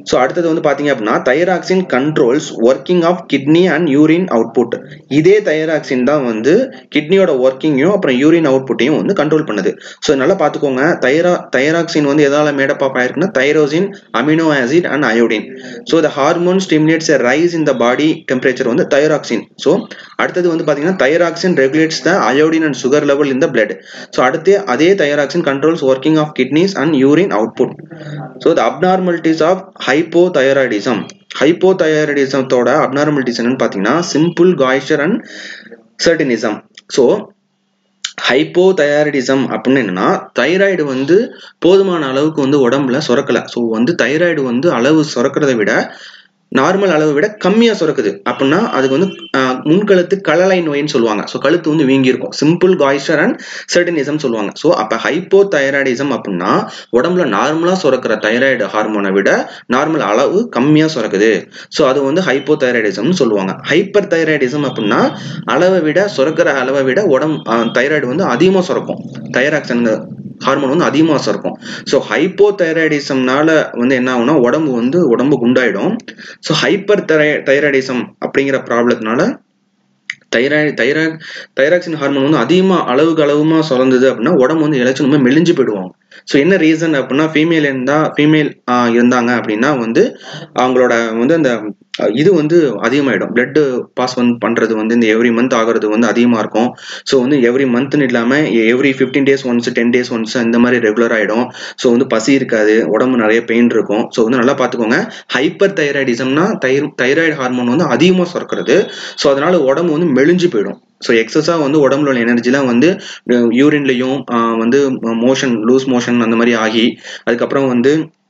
ஸோ அடுத்தது வந்து பார்த்தீங்க அப்படின்னா thyroxine controls working of kidney and urine output இதே தைராக்சின் தான் வந்து கிட்னியோட ஒர்க்கிங்கையும் அப்புறம் யூரின் அவுட்புட்டையும் வந்து கண்ட்ரோல் பண்ணுது ஸோ நல்லா பார்த்துக்கோங்க தைரா தைராக்சின் வந்து எதால மேடப் ஆஃப் ஆயிருக்குன்னா tyrosine amino acid and iodine so the hormone stimulates a rise in the body temperature வந்து தைராக்சின் ஸோ அடுத்தது வந்து பார்த்தீங்கன்னா thyroxine regulates the iodine and sugar level in the blood so அடுத்து அதே thyroxine controls working of kidneys and urine output so the abnormalities of hypothyroidism ஹைப்போதைராய்டிசத்தோட abnormalities என்னன்னு பார்த்தீங்கன்னா simple goitre and cretinism so hypothyroidism அப்படின்னு என்னன்னா thyroid வந்து போதுமான அளவுக்கு வந்து உடம்புல சுரக்கல ஸோ வந்து தைராய்டு வந்து அளவு சுரக்கிறத விட நார்மல் அளவை விட கம்மியாக சுரக்குது அப்படின்னா அதுக்கு வந்து முன்கழுத்து கலலை நோயின்னு சொல்லுவாங்க ஸோ கழுத்து வந்து வீங்கி இருக்கும் சிம்பிள் காய்ச்சர் அண்ட் சர்டினிசம் சொல்லுவாங்க ஸோ அப்போ ஹைப்போ தைராய்டிசம் அப்படின்னா உடம்புல நார்மலாக சுரக்கிற தைராய்டு ஹார்மோனை விட நார்மல் அளவு கம்மியாக சுரக்குது ஸோ அது வந்து ஹைப்போ தைராய்டிசம்னு சொல்லுவாங்க ஹைப்பர் தைராய்டிசம் அப்படின்னா அளவை விட சுரக்கிற அளவை விட உடம்பு தைராய்டு வந்து அதிகமாக சுரக்கும் தைராக்சன் ஹார்மோன் வந்து அதிகமாக சுரக்கும் ஸோ ஹைப்போ தைராய்டிசம்னால வந்து என்ன ஆகும்னா உடம்பு வந்து உடம்பு குண்டாயிடும் ஸோ ஹைப்பர் தைரை தைராய்டிசம் அப்படிங்கிற ப்ராப்ளத்தினால தைராய்டு தைராய்டு தைராக்சின் ஹார்மோன் வந்து அதிகமாக அளவுக்கு அளவுமா சுரந்தது அப்படின்னா உடம்பு வந்து இலச்சு ரொம்ப மெலிஞ்சு போயிடுவாங்க ஸோ என்ன ரீசன் அப்படின்னா ஃபீமேல் இருந்தால் ஃபீமேல் இருந்தாங்க அப்படின்னா வந்து அவங்களோட வந்து அந்த இது வந்து அதிகமாகிடும் பிளட்டு பாஸ் வந்து பண்ணுறது வந்து இந்த எவ்ரி மந்த் ஆகிறது வந்து அதிகமாக இருக்கும் ஸோ வந்து எவ்ரி மந்த்னு இல்லாமல் every fifteen days once ten days once இந்த மாதிரி ரெகுலர் ஆகிடும் ஸோ வந்து பசி இருக்காது உடம்பு நிறைய பெயின் இருக்கும் ஸோ வந்து நல்லா பார்த்துக்கோங்க ஹைப்பர் தைராய்டிசம்னா தை தைராய்டு ஹார்மோன் வந்து அதிகமாக சுரக்கிறது ஸோ அதனால உடம்பு வந்து மெலிஞ்சு போயிடும் ஸோ எக்ஸஸாக வந்து உடம்புல உள்ள எனர்ஜிலாம் வந்து யூரின்லையும் வந்து மோஷன் லூஸ் மோஷன் அந்த மாதிரி ஆகி அதுக்கப்புறம் வந்து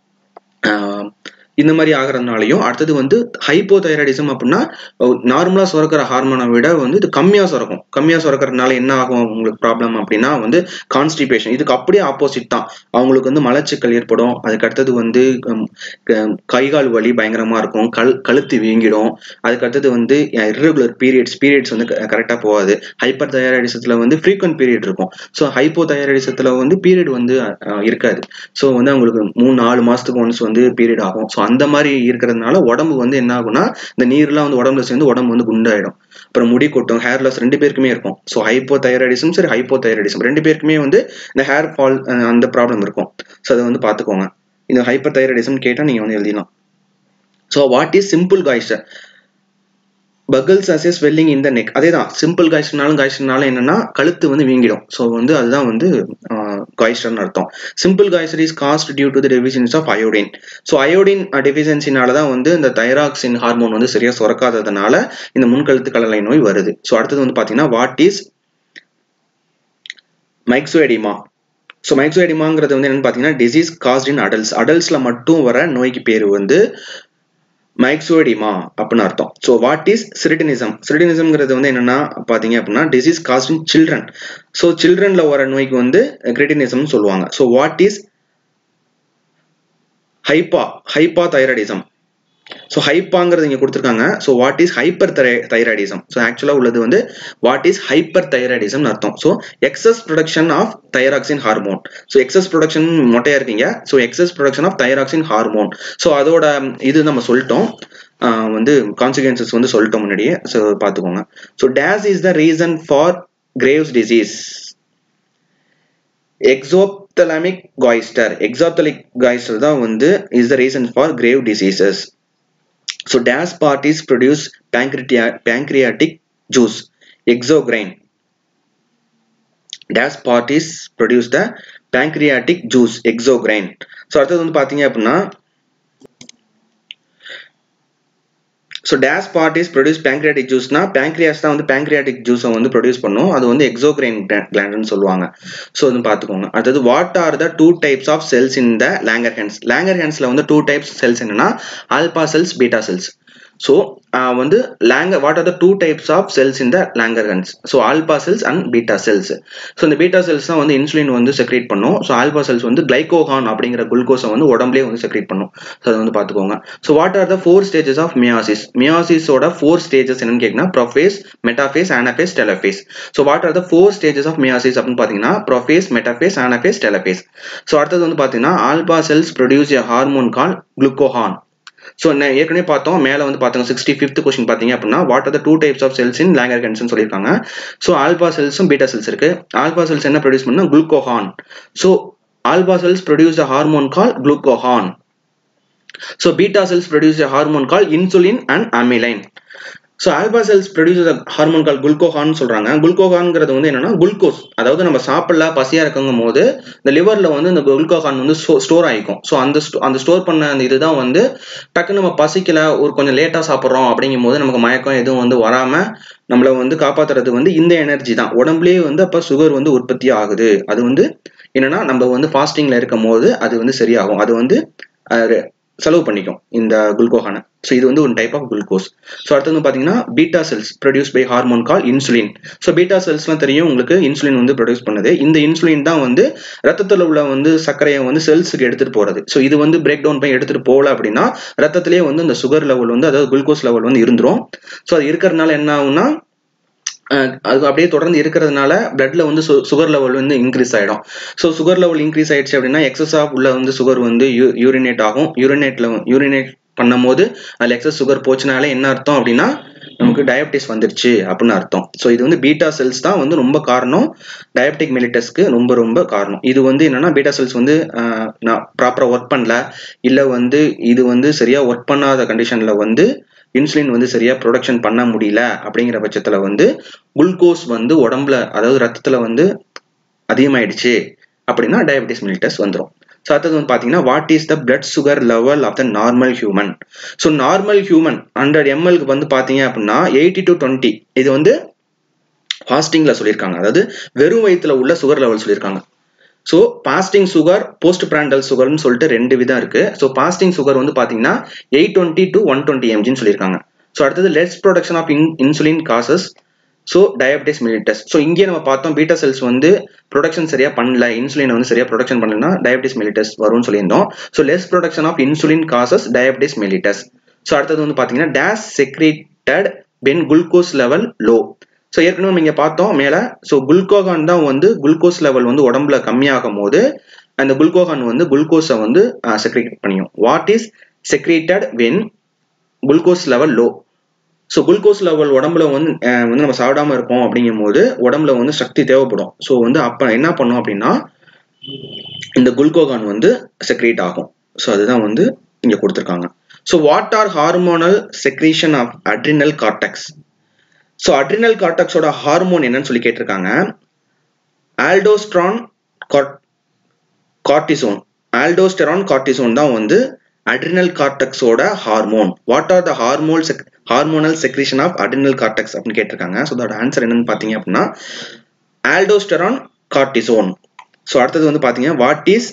இந்த மாதிரி ஆகிறதுனாலையும் அடுத்தது வந்து ஹைப்போ தைராய்டிசம் அப்படின்னா நார்மலாக சுரக்கிற ஹார்மோனை விட வந்து இது கம்மியாக சுரக்கும் கம்மியாக சுரக்கிறதுனால என்ன ஆகும் உங்களுக்கு ப்ராப்ளம் அப்படின்னா வந்து கான்ஸ்டிபேஷன் இதுக்கு அப்படியே ஆப்போசிட் தான் அவங்களுக்கு வந்து மலச்சிக்கல் ஏற்படும் அதுக்கு அடுத்தது வந்து கைகால் வலி பயங்கரமாக இருக்கும் கல் கழுத்து வீங்கிடும் அதுக்கு அடுத்தது வந்து இர்ரெகுலர் பீரியட்ஸ் பீரியட்ஸ் வந்து கரெக்டாக போகாது ஹைப்பர் தைராய்டிசத்தில் வந்து ஃப்ரீக்வெண்ட் பீரியட் இருக்கும் ஸோ ஹைப்போ தைராய்டிசத்தில் வந்து பீரியட் வந்து இருக்காது ஸோ வந்து அவங்களுக்கு மூணு நாலு மாதத்துக்கு ஒன்ஸ் வந்து பீரியட் ஆகும் ஸோ அந்த மாதிரி இருக்கிறதுனால உடம்பு வந்து என்ன ஆகும்னா இந்த நீர்லாம் வந்து உடம்புல சேர்ந்து உடம்பு வந்து குண்டாயிடும் அப்புறம் முடி கொட்டும் ஹேர் லாஸ் ரெண்டு பேருக்குமே இருக்கும் ஸோ ஹைப்போ தைராய்டிசம் சரி ஹைப்போ தைராய்டிசம் ரெண்டு பேருக்குமே வந்து இந்த ஹேர் ஃபால் அந்த ப்ராப்ளம் இருக்கும் ஸோ அதை வந்து பார்த்துக்கோங்க இந்த ஹைப்பர் தைராய்டிசம் கேட்டால் நீங்கள் வந்து எழுதிடலாம் so what is simple goitre bulges as swelling இந்த நெக் அதே தான் சிம்பிள் காய்ச்சனாலும் காய்ச்சனாலும் என்னன்னா கழுத்து வந்து வீங்கிடும் ஸோ வந்து அதுதான் வந்து காய்ச்சர்னு அர்த்தம் simple goitre is caused due to the deficiency of iodine so iodine டெஃபிஷியன்சினால தான் வந்து இந்த தைராக்சின் ஹார்மோன் வந்து சரியாக சுரக்காததுனால இந்த முன்கழுத்து கலலை நோய் வருது ஸோ அடுத்தது வந்து பார்த்தீங்கன்னா வாட் இஸ் மைக்ஸோஎடிமா ஸோ மைக்ஸோஎடிமாங்கிறது வந்து என்னன்னு பார்த்தீங்கன்னா டிசீஸ் காஸ்ட் இன் அடல்ட்ஸ் அடல்ட்ஸில் மட்டும் வர நோய்க்கு பேர் வந்து மைக்ஸோடிமா அப்படின்னு அர்த்தம் ஸோ வாட் இஸ் சிரிட்டினிசம் சிரிட்டினிசம்ங்கிறது வந்து என்னன்னா பார்த்தீங்க அப்படின்னா disease caused in children so சில்ட்ரன்ல வர நோய்க்கு வந்து கிரிட்டினிசம்னு சொல்லுவாங்க so what is hypo hypothyroidism so ஹைப்பாங்கிறது இங்கே கொடுத்துருக்காங்க ஸோ வாட் இஸ் ஹைப்பர் தை தைராய்டிசம் ஸோ ஆக்சுவலாக உள்ளது வந்து வாட் இஸ் ஹைப்பர் தைராய்டிசம் அர்த்தம் so excess production of thyroxine hormone so excess production மொட்டையாக இருக்கீங்க so excess production of thyroxine hormone so அதோட இது நம்ம சொல்லிட்டோம் வந்து கான்சிக்வன்சஸ் வந்து சொல்லிட்டோம் முன்னாடியே ஸோ பார்த்துக்கோங்க so this is the reason for Graves disease exophthalmic goitre exophthalmic goitre தான் வந்து is the reason for Graves diseases So DAS parties produce pancreatic, pancreatic juice, exocrine. DAS parties produce the pancreatic juice, exocrine. So அடுத்தது வந்து பார்த்தீங்க அப்படின்னா so this part is produce pancreatic ஜூஸ்னா pancreas தான் வந்து pancreatic ஜூஸை வந்து ப்ரொடியூஸ் பண்ணும் அது வந்து எக்ஸோக்ரைன் கிளாண்ட்னு சொல்லுவாங்க ஸோ வந்து பார்த்துக்கோங்க அடுத்தது what are the two types of cells in the Langerhans லேங்கர் ஹேண்ட்ஸில் வந்து டூ டைப்ஸ் செல்ஸ் என்னன்னா alpha cells beta cells so வந்து லேங்கர் what are the two types of cells in the Langerhans so alpha cells and beta cells so இந்த beta cells தான் வந்து insulin வந்து செக்ரேட் பண்ணும் ஸோ ஆல்பா செல்ஸ் வந்து கிளைகோகான் அப்படிங்கிற குளுக்கோஸை வந்து உடம்புலேயே வந்து செக்ரேட் பண்ணும் ஸோ அதை வந்து பார்த்துக்கோங்க so what are the four stages of meiosis மியாசிஸோட ஃபோர் ஸ்டேஜஸ் என்னன்னு கேட்குன்னா prophase metaphase anaphase telophase so what are the four stages of meiosis அப்படின்னு பார்த்தீங்கன்னா prophase metaphase anaphase telophase so அடுத்தது வந்து பார்த்தீங்கன்னா alpha cells produce a hormone call glucagon so ஏற்கனவே பார்த்தோம் மேலே வந்து பார்த்தோம் சிக்ஸ்டி ஃபிஃப்த் கொஸ்டின் பார்த்தீங்க அப்படின்னா what are the two types of cells in Langerhans சொல்லியிருக்காங்க ஸோ ஆல்பா செல்ஸும் பீட்டா செல்ஸ் இருக்கு ஆல்பா செல்ஸ் என்ன ப்ரொடியூஸ் பண்ணா glucagon so alpha cells produce a hormone call glucagon so beta cells produce a hormone call insulin and amylin so alpha cells produce hormone call glucagon சொல்றாங்க குளுக்கோஹான்ங்கிறது வந்து என்னன்னா glucose அதாவது நம்ம சாப்பிடல பசியா இருக்குங்கும் போது இந்த லிவர்ல வந்து இந்த குளுக்கோஹான் வந்து ஸ்டோர் ஆகிக்கும் ஸோ அந்த அந்த ஸ்டோர் பண்ண அந்த இதுதான் வந்து டக்குன்னு நம்ம பசிக்கல ஒரு கொஞ்சம் லேட்டா சாப்பிட்றோம் அப்படிங்கும் போது நமக்கு மயக்கம் எதுவும் வந்து வராம நம்மள வந்து காப்பாத்துறது வந்து இந்த எனர்ஜி தான் உடம்புலயே வந்து அப்ப சுகர் வந்து உற்பத்தி ஆகுது அது வந்து என்னன்னா நம்ம வந்து ஃபாஸ்டிங்ல இருக்கும் போது அது வந்து சரியாகும் அது வந்து செலவு பண்ணிக்கும் இந்த குளுக்கோஹானை ஸோ இது வந்து ஒரு டைப் ஆஃப் குளுக்கோஸ் ஸோ அடுத்தது வந்து பார்த்தீங்கன்னா beta cells produce by hormone call insulin so beta செல்ஸ்லாம் தெரியும் உங்களுக்கு இன்சுலின் வந்து ப்ரொடியூஸ் பண்ணுது இந்த இன்சுலின் தான் வந்து ரத்தத்தில் உள்ள வந்து சர்க்கரையை வந்து செல்ஸுக்கு எடுத்துட்டு போறது ஸோ இது வந்து பிரேக் டவுன் பண்ணி எடுத்துட்டு போகல அப்படின்னா ரத்தத்திலேயே வந்து இந்த சுகர் லெவல் வந்து அதாவது குளுக்கோஸ் லெவல் வந்து இருந்துரும் ஸோ அது இருக்கிறதுனால என்ன ஆகும்னா அது அப்படியே தொடர்ந்து இருக்கிறதுனால பிளட்ல வந்து சுகர் லெவல் வந்து இன்க்ரீஸ் ஆயிடும் ஸோ சுகர் லெவல் இன்க்ரீஸ் ஆயிடுச்சு அப்படின்னா எக்ஸஸ் ஆஃப் உள்ள வந்து சுகர் வந்து யூரினேட் ஆகும் யூரினேட்ல யூரினேட் பண்ணும்போது அதில் எக்ஸஸ் சுகர் போச்சுனாலே என்ன அர்த்தம் அப்படின்னா நமக்கு டயபிட்டிஸ் வந்துருச்சு அப்படின்னு அர்த்தம் ஸோ இது வந்து பீட்டா செல்ஸ் தான் வந்து ரொம்ப காரணம் டயபெட்டிக் மெலிட்டஸ்க்கு ரொம்ப ரொம்ப காரணம் இது வந்து என்னன்னா பீட்டா செல்ஸ் வந்து நான் ப்ராப்பராக ஒர்க் பண்ணல இல்லை வந்து இது வந்து சரியா ஒர்க் பண்ணாத கண்டிஷன்ல வந்து இன்சுலின் வந்து சரியா ப்ரொடக்ஷன் பண்ண முடியல அப்படிங்கிற பட்சத்துல வந்து குளுக்கோஸ் வந்து உடம்புல அதாவது ரத்தத்துல வந்து அதிகமாயிடுச்சு அப்படின்னா டயபிட்டிஸ் மிலிட்டஸ் வந்துடும் ஸோ அடுத்தது வந்து பார்த்தீங்கன்னா what is the blood sugar level of the normal human so normal human hundred எம்எல்க்கு வந்து பார்த்தீங்க அப்படின்னா எயிட்டி டு டுவெண்ட்டி இது வந்து ஃபாஸ்டிங்ல சொல்லியிருக்காங்க அதாவது வெறும் வயிற்றுல உள்ள சுகர் லெவல் சொல்லியிருக்காங்க so fasting sugar post prandial சுகர்னு சொல்லிட்டு ரெண்டு விதம் இருக்கு ஸோ பாஸ்டிங் சுகர் வந்து பார்த்தீங்கன்னா eight twenty to one twenty எம்ஜின்னு சொல்லியிருக்காங்க ஸோ அடுத்தது less production of in insulin causes so diabetes mellitus so இங்கே நம்ம பார்த்தோம் பீட்டா செல்ஸ் வந்து ப்ரொடக்ஷன் சரியா பண்ணல இன்சுலின் வந்து சரியா ப்ரொடக்ஷன் பண்ணலன்னா டயபிட்டிஸ் மிலிட்டஸ் வரும்னு சொல்லியிருந்தோம் so less production of insulin causes diabetes mellitus so அடுத்தது வந்து பார்த்தீங்கன்னா this secreted when glucose level low so ஏற்கனவே நீங்க பார்த்தோம் மேல ஸோ குளுக்கோகான் தான் வந்து குளுக்கோஸ் லெவல் வந்து உடம்புல கம்மியாகும் போது அந்த குளுக்கோகான் வந்து குளுக்கோஸை வந்து செக்ரேட் பண்ணியும் what is secreted when glucose level low so glucose level உடம்புல வந்து வந்து நம்ம சாப்பிடாம இருப்போம் அப்படிங்கும் போது உடம்புல வந்து சக்தி தேவைப்படும் ஸோ வந்து அப்ப என்ன பண்ணும் அப்படின்னா இந்த குளுக்கோகான் வந்து செக்ரேட் ஆகும் ஸோ அதுதான் வந்து இங்க கொடுத்துருக்காங்க so what are hormonal secretion of adrenal cortex so adrenal கார்டெக்ஸோட ஹார்மோன் என்னன்னு சொல்லி கேட்டிருக்காங்க ஆல்டோஸ்ட்ரான் கார்டிசோன் ஆல்டோஸ்டெரான் கார்டிசோன் தான் வந்து அட்ரினல் கார்டெக்ஸோட ஹார்மோன் வாட் ஆர் த ஹார்மோல் hormonal secretion of adrenal cortex அப்படின்னு கேட்டிருக்காங்க ஸோ அதோட ஆன்சர் என்னன்னு பார்த்தீங்க அப்படின்னா ஆல்டோஸ்டெரான் கார்டிசோன் ஸோ அடுத்தது வந்து பார்த்தீங்க what is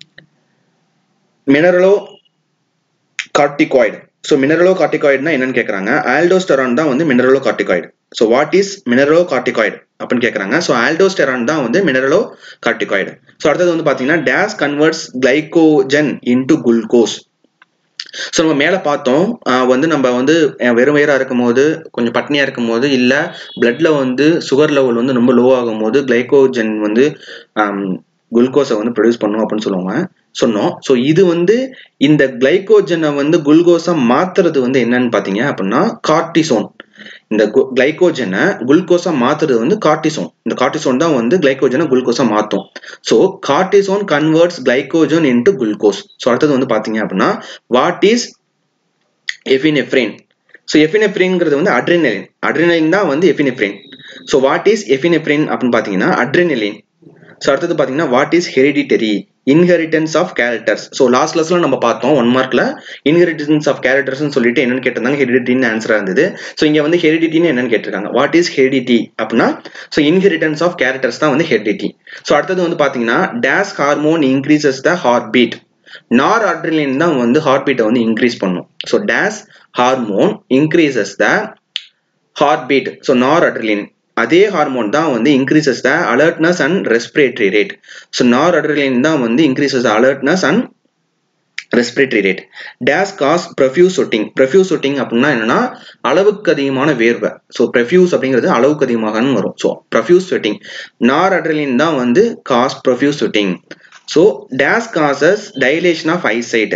mineralocorticoid so மினரலோ கார்டிகாய்டுனா என்னன்னு கேட்குறாங்க ஆல்டோஸ்டெரான் தான் வந்து mineralocorticoid so what is mineralocorticoid அப்படின்னு கேட்குறாங்க ஸோ ஆல்டோஸ்டெரான் தான் வந்து மினரலோ கார்டிகாய்டு ஸோ அடுத்தது வந்து பார்த்தீங்கன்னா this converts glycogen into glucose so நம்ம மேலே பார்த்தோம் வந்து நம்ம வந்து வெறும் வயிறா இருக்கும் போது கொஞ்சம் பட்னியா இருக்கும் போது இல்லை பிளட்ல வந்து சுகர் லெவல் வந்து ரொம்ப லோ ஆகும் போது கிளைகோஜன் வந்து குளுக்கோஸை வந்து ப்ரொடியூஸ் பண்ணும் அப்படின்னு சொல்லுவாங்க சொன்னோம் ஸோ இது வந்து இந்த கிளைகோஜனை வந்து குளுக்கோஸா மாத்துறது வந்து என்னன்னு பார்த்தீங்க அப்படின்னா கார்டிசோன் இந்த கிளைகோஜனை குளுக்கோஸா மாத்துறது வந்து கார்டிசோன் இந்த கார்டிசோன் தான் வந்து கிளைகோஜனை குளுக்கோஸா மாத்தும் so cortisone converts glycogen into glucose so அடுத்தது வந்து பாத்தீங்க அப்படின்னா வாட் இஸ் எஃபினெஃப்ரின் ஸோ எஃபினெஃப்ரின்ங்கிறது வந்து அட்ரினலின் அட்ரினலின் தான் வந்து epinephrine so what is epinephrine அப்படின்னு பாத்தீங்கன்னா அட்ரினலின் ஸோ அடுத்தது பாத்தீங்கன்னா what is hereditary inheritance of characters so last லெஸ்ல நம்ம பார்த்தோம் ஒன் மார்க்ல இன்ஹெரிட்டன்ஸ் ஆஃப் கேரக்டர்ஸ் சொல்லிட்டு என்னன்னு கேட்டிருந்தாங்க ஹெரிடிட்டின்னு ஆன்சரா இருந்தது ஸோ இங்க வந்து ஹெரிடிட்டின்னு என்னன்னு கேட்டிருக்காங்க வாட் இஸ் ஹெரிடிட்டி அப்படின்னா ஸோ இன்ஹெரிட்டன்ஸ் ஆஃப் கேரக்டர்ஸ் தான் வந்து ஹெரிடிட்டி ஸோ அடுத்தது வந்து பாத்தீங்கன்னா this hormone increases the heart beat noradrenaline தான் வந்து ஹார்ட் பீட்டை வந்து இன்க்ரீஸ் பண்ணும் so this hormone increases the heart beat so noradrenaline அதே ஹார்மோன் தான் வந்து increases the alertness and respiratory rate so noradrenaline தான் வந்து increases alertness and respiratory rate this cause profuse sweating profuse சொட்டிங் அப்படின்னா என்னன்னா அளவுக்கு அதிகமான வேர்வை ஸோ ப்ரஃப்யூஸ் அப்படிங்கிறது அளவுக்கு அதிகமாகனு வரும் ஸோ ப்ரஃப்யூஸ் சொட்டிங் நார் அட்ரலின் தான் வந்து cause profuse sweating so this causes dilation of eyesight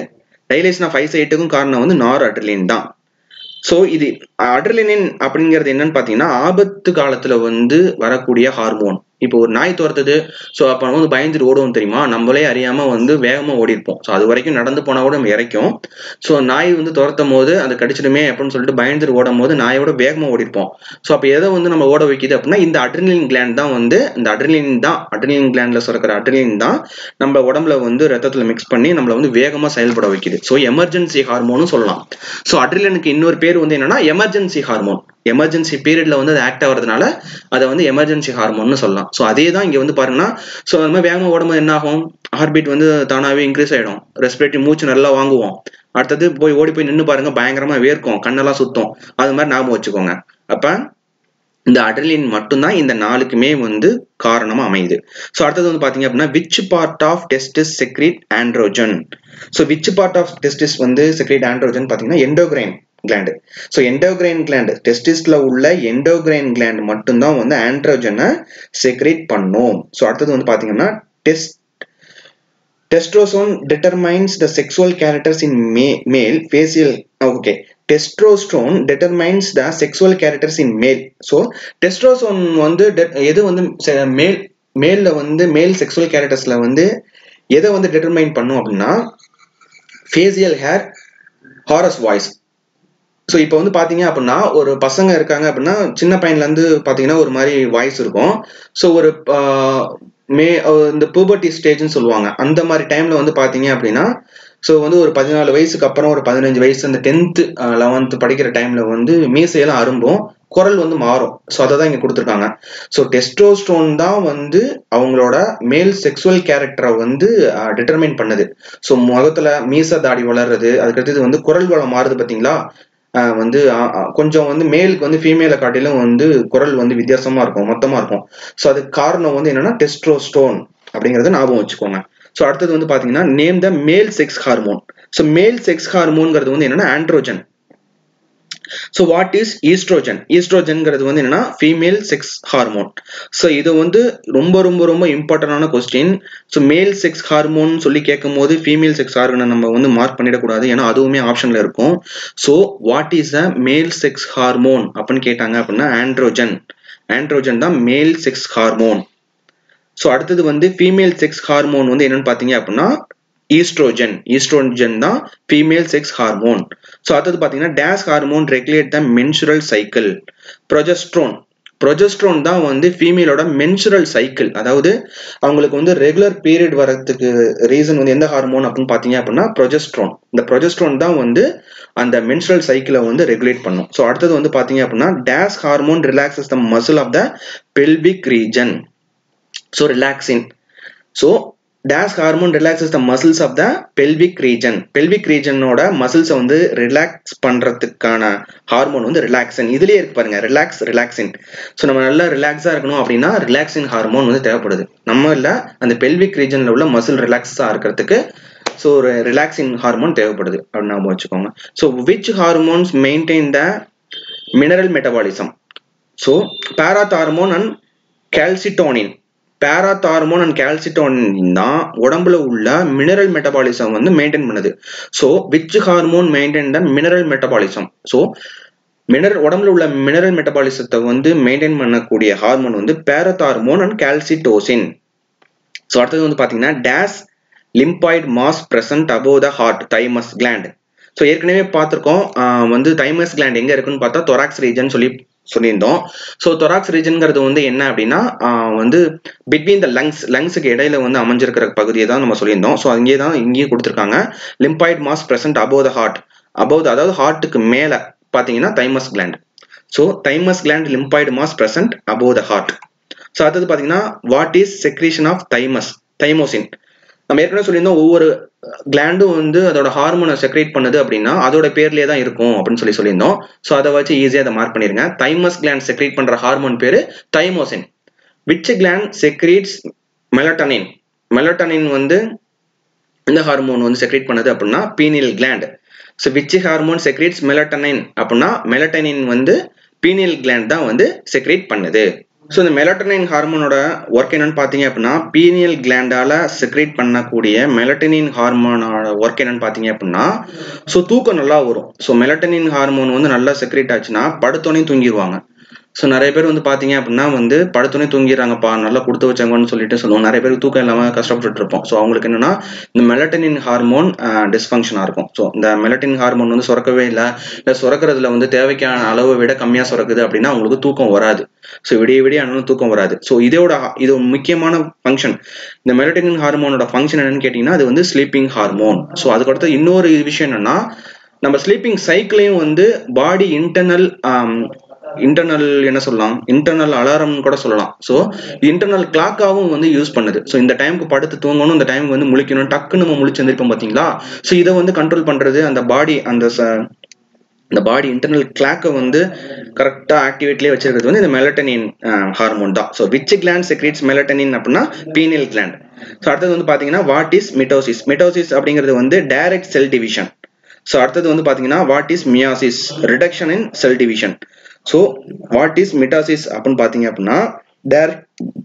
dilation of ஐசைட்டுக்கும் காரணம் வந்து நார் அட்ரிலின் தான் ஸோ இது அட்ரிலினின் அப்படிங்கிறது என்னன்னு பார்த்தீங்கன்னா ஆபத்து காலத்துல வந்து வரக்கூடிய ஹார்மோன் இப்போ ஒரு நாய் துரத்துது ஸோ அப்போ வந்து பயந்துட்டு ஓடுவோம் தெரியுமா நம்மளே அறியாம வந்து வேகமா ஓடி இருப்போம் ஸோ அது வரைக்கும் நடந்து போனா கூட நம்ம இறைக்கும் ஸோ நாய் வந்து துரத்தும் போது அது கடிச்சிடுமே அப்படின்னு சொல்லிட்டு பயந்துட்டு ஓடும் போது நாயோட வேகமா ஓடி இருப்போம் ஸோ அப்போ எதை வந்து நம்ம ஓட வைக்குது அப்படின்னா இந்த அட்ரிலின் கிளாண்ட் தான் வந்து இந்த அட்ரிலின் தான் அட்ரிலின் கிளாண்ட்ல சுரக்கிற அட்ரிலின் தான் நம்ம உடம்புல வந்து ரத்தத்துல மிக்ஸ் பண்ணி நம்மள வந்து வேகமா செயல்பட வைக்குது ஸோ எமர்ஜென்சி ஹார்மோனும் சொல்லலாம் ஸோ அட்ரிலினுக்கு இன்னொரு பேர் வந்து என்னன்னா எமர்ஜென்சி ஹார்மோன் எமர்ஜென்சி பீரியட்ல வந்து அது ஆக்ட் ஆகிறதுனால அதை வந்து எமர்ஜென்சி ஹார்மோன்னு சொல்லலாம் ஸோ அதே தான் இங்க வந்து பாருங்கன்னா ஸோ அந்த மாதிரி வேகமாக ஓடும்போது என்ன ஆகும் ஹார்ட் பீட் வந்து தானாவே இன்க்ரீஸ் ஆயிடும் ரெஸ்பிரேட்டரி மூச்சு நல்லா வாங்குவோம் அடுத்தது போய் ஓடி போய் நின்று பாருங்க பயங்கரமா வேர்க்கும் கண்ணெல்லாம் சுத்தம் அது மாதிரி ஞாபகம் வச்சுக்கோங்க அப்ப இந்த அட்ரலின் மட்டும்தான் இந்த நாளுக்குமே வந்து காரணமா அமையுது ஸோ அடுத்தது வந்து பாத்தீங்க அப்படின்னா which part of testis secrete androgen so which part of testis வந்து செக்ரேட் ஆண்ட்ரோஜன் பாத்தீங்கன்னா endocrine gland so endocrine gland டெஸ்டிஸ்ல உள்ள எண்டோகிரைன் கிளாண்ட் மட்டும்தான் வந்து ஆண்ட்ரோஜனை செக்ரேட் பண்ணும் ஸோ அடுத்தது வந்து பாத்தீங்கன்னா test testosterone determines the sexual characters in ma- male facial okay testosterone determines the sexual characters in male so testosterone வந்து de- எது வந்து மேல் மேல்ல வந்து மேல் செக்ஸுவல் கேரக்டர்ஸ்ல வந்து எதை வந்து டிட்டர்மைன் பண்ணும் அப்படின்னா facial hair hoarse voice so இப்போ வந்து பார்த்தீங்க அப்படின்னா ஒரு பசங்க இருக்காங்க அப்படின்னா சின்ன பையன்லேருந்து பார்த்தீங்கன்னா ஒரு மாதிரி வாய்ஸ் இருக்கும் ஸோ ஒரு ஆஹ், மே அஹ் இந்த பூபர்ட்டி ஸ்டேஜ்னு சொல்லுவாங்க அந்த மாதிரி டைம்ல வந்து பார்த்தீங்க அப்படின்னா ஸோ வந்து ஒரு பதினாலு வயசுக்கு அப்புறம் ஒரு பதினஞ்சு வயசு அந்த டென்த்து லெவன்த்து படிக்கிற டைம்ல வந்து மீசையெல்லாம் அரும்பும் குரல் வந்து மாறும் ஸோ அதை தான் இங்கே கொடுத்துருக்காங்க ஸோ டெஸ்டோஸ்டோன் தான் வந்து அவங்களோட மேல் செக்ஸுவல் கேரக்டரை வந்து டிட்டர்மைன் பண்ணுது ஸோ முகத்துல மீச தாடி வளர்றது அதுக்கடுத்தது வந்து குரல் வளம் மாறுது பார்த்தீங்களா ஆஹ் வந்து ஆஹ் ஆஹ் கொஞ்சம் வந்து மேலுக்கு வந்து ஃபீமேலை காட்டிலும் வந்து குரல் வந்து வித்தியாசமா இருக்கும் மொத்தமா இருக்கும் ஸோ அதுக்கு காரணம் வந்து என்னன்னா டெஸ்ட்ரோஸ்டோன் அப்படிங்கறத ஞாபகம் வச்சுக்கோங்க ஸோ அடுத்தது வந்து பாத்தீங்கன்னா name the male sex hormone so male sex ஹார்மோன்ங்கிறது வந்து என்னன்னா androgen so what is oestrogen ஈஸ்ட்ரோஜன்ங்கிறது வந்து என்னன்னா ஃபீமேல் செக்ஸ் ஹார்மோன் ஸோ இது வந்து ரொம்ப ரொம்ப ரொம்ப இம்பார்ட்டன்டான question so male sex hormone சொல்லி கேட்கும் போது ஃபீமேல் செக்ஸ் ஹார்மோனை நம்ம வந்து மார்க் பண்ணிடக்கூடாது ஏன்னா அதுவுமே ஆப்ஷன்ல இருக்கும் ஸோ வாட் இஸ் அ மேல் செக்ஸ் ஹார்மோன் அப்படின்னு கேட்டாங்க அப்படின்னா ஆண்ட்ரோஜன் ஆண்ட்ரோஜன் தான் மேல் செக்ஸ் ஹார்மோன் ஸோ அடுத்தது வந்து ஃபீமேல் செக்ஸ் ஹார்மோன் வந்து என்னன்னு பார்த்தீங்க அப்படின்னா ஈஸ்ட்ரோஜன் ஈஸ்ட்ரோஜன் தான் ஃபீமேல் செக்ஸ் ஹார்மோன் ஸோ அடுத்தது பார்த்தீங்கன்னா this hormone regulate the menstrual cycle progesterone progesterone தான் வந்து ஃபீமேலோட மென்சுரல் சைக்கிள் அதாவது அவங்களுக்கு வந்து ரெகுலர் பீரியட் வரதுக்கு ரீசன் வந்து எந்த ஹார்மோன் அப்படின்னு பார்த்தீங்க அப்படின்னா ப்ரொஜெஸ்ட்ரோன் இந்த ப்ரொஜெஸ்ட்ரோன் தான் வந்து அந்த மென்சுரல் சைக்கிளை வந்து ரெகுலேட் பண்ணும் ஸோ அடுத்தது வந்து பார்த்தீங்க அப்படின்னா this hormone relaxes the muscle of the pelvic region so relaxin so this hormone relaxes the muscles of the pelvic region pelvic ரீஜனோட மசில்ஸை வந்து ரிலாக்ஸ் பண்றதுக்கான ஹார்மோன் வந்து ரிலாக்ஸின் இதுலயே இருக்கு பாருங்க ரிலாக்ஸ் ரிலாக்ஸின் ஸோ நம்ம நல்லா ரிலாக்ஸா இருக்கணும் அப்படின்னா ரிலாக்ஸின் ஹார்மோன் வந்து தேவைப்படுது நம்ம இல்ல அந்த பெல்விக் ரீஜன்ல உள்ள மசில் ரிலாக்ஸா இருக்கிறதுக்கு ஸோ ஒரு ரிலாக்ஸிங் ஹார்மோன் தேவைப்படுது அப்படின்னு ஞாபகம் வச்சுக்கோங்க so which hormones maintain the mineral metabolism so parathormone and calcitonin parathormone and calcitonin தான் உடம்புல உள்ள மினரல் மெட்டபாலிசம் வந்து மெயின்டைன் பண்ணுது so which hormone maintain the mineral metabolism so mineral உடம்புல உள்ள மினரல் மெட்டபாலிசத்தை வந்து மெயின்டைன் பண்ணக்கூடிய ஹார்மோன் வந்து பேரத்தார்மோன் அண்ட் கால்சிட்டோசின் ஸோ அடுத்தது வந்து பார்த்தீங்கன்னா this lymphoid mass present above the heart thymus gland so ஏற்கனவே பார்த்துருக்கோம் ஆஹ் வந்து தைமஸ் கிளாண்ட் எங்க இருக்குன்னு பார்த்தா தொராக்ஸ் ரீஜன் சொல்லி சொல்லியிருந்தோம் ஸோ தொராக்ஸ் ரீஜன்ங்கிறது வந்து என்ன அப்படின்னா ஆஹ் வந்து பிட்வீன் த லங்ஸ் லங்ஸுக்கு இடையில வந்து அமைஞ்சிருக்கிற பகுதியை தான் நம்ம சொல்லியிருந்தோம் ஸோ அங்கே தான் இங்கேயும் கொடுத்துருக்காங்க lymphoid mass present above the heart above அதாவது ஹார்ட்டுக்கு மேலே பார்த்தீங்கன்னா thymus gland so thymus gland lymphoid mass present above the heart so அடுத்தது பார்த்தீங்கன்னா what is secretion of thymus thymosin நம்ம ஏற்கனவே சொல்லியிருந்தோம் ஒவ்வொரு கிளாண்டும் வந்து அதோட ஹார்மோனை செக்ரேட் பண்ணுது அப்படின்னா அதோட பேர்லயே தான் இருக்கும் அப்படின்னு சொல்லி சொல்லியிருந்தோம் ஸோ அதை வச்சு ஈஸியாக அதை மார்க் பண்ணிருங்க தைமஸ் கிளாண்ட் செக்ரேட் பண்ற ஹார்மோன் பேரு thymosin which gland secretes melatonin melatonin வந்து இந்த ஹார்மோன் வந்து செக்ரேட் பண்ணுது அப்படின்னா pineal gland so which hormone secretes melatonin அப்படின்னா மெலட்டனின் வந்து பீனியல் கிளாண்ட் தான் வந்து செக்ரேட் பண்ணுது ஸோ இந்த மெலட்டனின் ஹார்மோனோட ஒர்க் என்னன்னு பார்த்தீங்க அப்படின்னா பீனியல் கிளாண்டால செக்ரேட் பண்ணக்கூடிய மெலட்டனின் ஹார்மோனோட ஒர்க் என்னன்னு பார்த்தீங்க அப்படின்னா ஸோ தூக்கம் நல்லா வரும் ஸோ மெலட்டனின் ஹார்மோன் வந்து நல்லா செக்ரேட் ஆச்சுன்னா படுத்தோடனே தூங்கிடுவாங்க ஸோ நிறைய பேர் வந்து பார்த்தீங்க அப்படின்னா வந்து படுத்தோடனே தூங்கிடுறாங்கப்பா நல்லா கொடுத்து வச்சாங்கன்னு சொல்லிட்டு சொல்லுவோம் நிறைய பேருக்கு தூக்கம் இல்லாமல் கஷ்டப்பட்டு இருப்போம் ஸோ அவங்களுக்கு என்னன்னா இந்த மெலட்டனின் ஹார்மோன் டிஸ்ஃபங்க்ஷனாக இருக்கும் ஸோ இந்த மெலட்டனின் ஹார்மோன் வந்து சுரக்கவே இல்லை இல்லை சுரக்கிறதுல வந்து தேவைக்கான அளவை விட கம்மியாக சுரக்குது அப்படின்னா அவங்களுக்கு தூக்கம் வராது ஸோ விடிய விடிய ஆனாலும் தூக்கம் வராது ஸோ இதோட இது ஒரு முக்கியமான ஃபங்க்ஷன் இந்த மெலட்டனின் ஹார்மோனோட ஃபங்க்ஷன் என்னன்னு கேட்டிங்கன்னா அது வந்து ஸ்லீப்பிங் ஹார்மோன் ஸோ அதுக்கடுத்து இன்னொரு விஷயம் என்னன்னா நம்ம ஸ்லீப்பிங் சைக்கிளையும் வந்து பாடி இன்டர்னல் இன்டர்னல் என்ன சொல்லலாம் இன்டர்னல் அலாரம் கூட சொல்லலாம் ஸோ இன்டர்னல் கிளாக்காகவும் வந்து யூஸ் பண்ணுது ஸோ இந்த டைமுக்கு படுத்து தூங்கணும் இந்த டைமுக்கு வந்து முழிக்கணும் டக்குன்னு நம்ம முழிச்சு வந்திருப்போம் பார்த்தீங்களா ஸோ இதை வந்து கண்ட்ரோல் பண்ணுறது அந்த பாடி அந்த இந்த பாடி இன்டர்னல் கிளாக்கை வந்து கரெக்டாக ஆக்டிவேட்லேயே வச்சிருக்கிறது வந்து இந்த மெலட்டனின் ஹார்மோன் தான் so which gland secretes melatonin அப்படின்னா பீனியல் கிளாண்ட் ஸோ அடுத்தது வந்து பார்த்தீங்கன்னா வாட் இஸ் மிட்டோசிஸ் மிட்டோசிஸ் அப்படிங்கிறது வந்து டைரக்ட் செல் டிவிஷன் ஸோ அடுத்தது வந்து பார்த்தீங்கன்னா what is meiosis reduction in cell division so what is mitosis அப்படின்னு பார்த்தீங்க அப்படின்னா there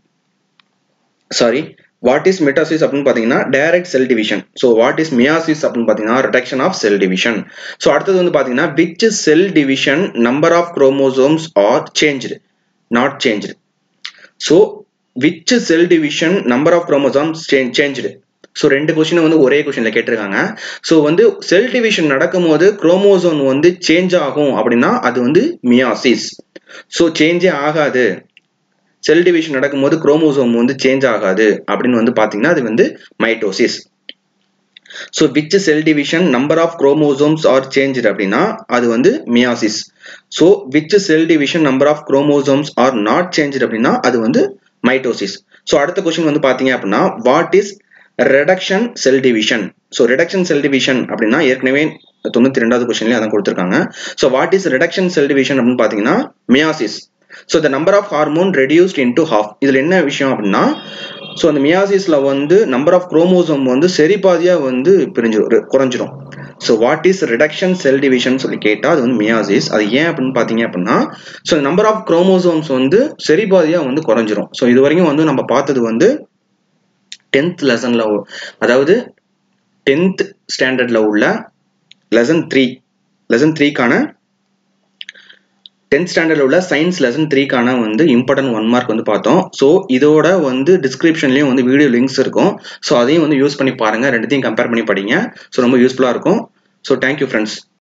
sorry what is mitosis அப்படின்னு பார்த்தீங்கன்னா direct cell division so what is meiosis அப்படின்னு பார்த்தீங்கன்னா reduction of cell division so அடுத்தது வந்து பார்த்தீங்கன்னா which cell division number of chromosomes are change not change so which cell division number of chromosomes change so ரெண்டு question வந்து ஒரே கொஸ்டின்ல கேட்டிருக்காங்க ஸோ வந்து செல் டிவிஷன் நடக்கும்போது குரோமோசோன் வந்து சேஞ்ச் ஆகும் அப்படின்னா அது வந்து மியாசிஸ் ஸோ சேஞ்சே ஆகாது செல் டிவிஷன் நடக்கும்போது குரோமோசோம் வந்து சேஞ்ச் ஆகாது அப்படின்னு வந்து பாத்தீங்கன்னா அது வந்து mitosis so which cell division number of chromosomes are change அப்படின்னா அது வந்து meiosis so which cell division number of chromosomes are not change அப்படின்னா அது வந்து மைட்டோசிஸ் ஸோ அடுத்த கொஸ்டின் வந்து பாத்தீங்க அப்படின்னா what is reduction cell division so reduction cell division அப்படின்னா ஏற்கனவே தொண்ணூத்தி ரெண்டாவது கொஸ்டின்லேயே அதான் கொடுத்துருக்காங்க so what is reduction cell division அப்படின்னு பார்த்தீங்கன்னா meiosis so the number of hormone reduced into half இதில் என்ன விஷயம் அப்படின்னா ஸோ அந்த மியாசிஸில் வந்து நம்பர் ஆஃப் குரோமோசோம் வந்து சரிபாதியாக வந்து பிரிஞ்சிடும் குறைஞ்சிரும் so what is reduction cell division சொல்லி கேட்டால் அது வந்து மியாசிஸ் அது ஏன் அப்படின்னு பார்த்தீங்க அப்படின்னா ஸோ நம்பர் ஆஃப் குரோமோசோம்ஸ் வந்து சரிபாதியாக வந்து குறைஞ்சிரும் ஸோ இது வரைக்கும் வந்து நம்ம பார்த்தது வந்து டென்த் லெசன்ல அதாவது டென்த் ஸ்டாண்டர்ட்ல உள்ள லெசன் த்ரீ லெசன் த்ரீக்கான டென்த் ஸ்டாண்டர்ட்ல உள்ள சயின்ஸ் லெசன் த்ரீக்கான வந்து இம்பார்ட்டன்ட் ஒன் மார்க் வந்து பார்த்தோம் ஸோ இதோட வந்து டிஸ்கிரிப்ஷன்லயும் வந்து வீடியோ லிங்க்ஸ் இருக்கும் ஸோ அதையும் வந்து யூஸ் பண்ணி பாருங்க ரெண்டுத்தையும் கம்பேர் பண்ணி படிங்க ஸோ ரொம்ப யூஸ்ஃபுல்லாக இருக்கும் ஸோ தேங்க்யூ ஃப்ரெண்ட்ஸ்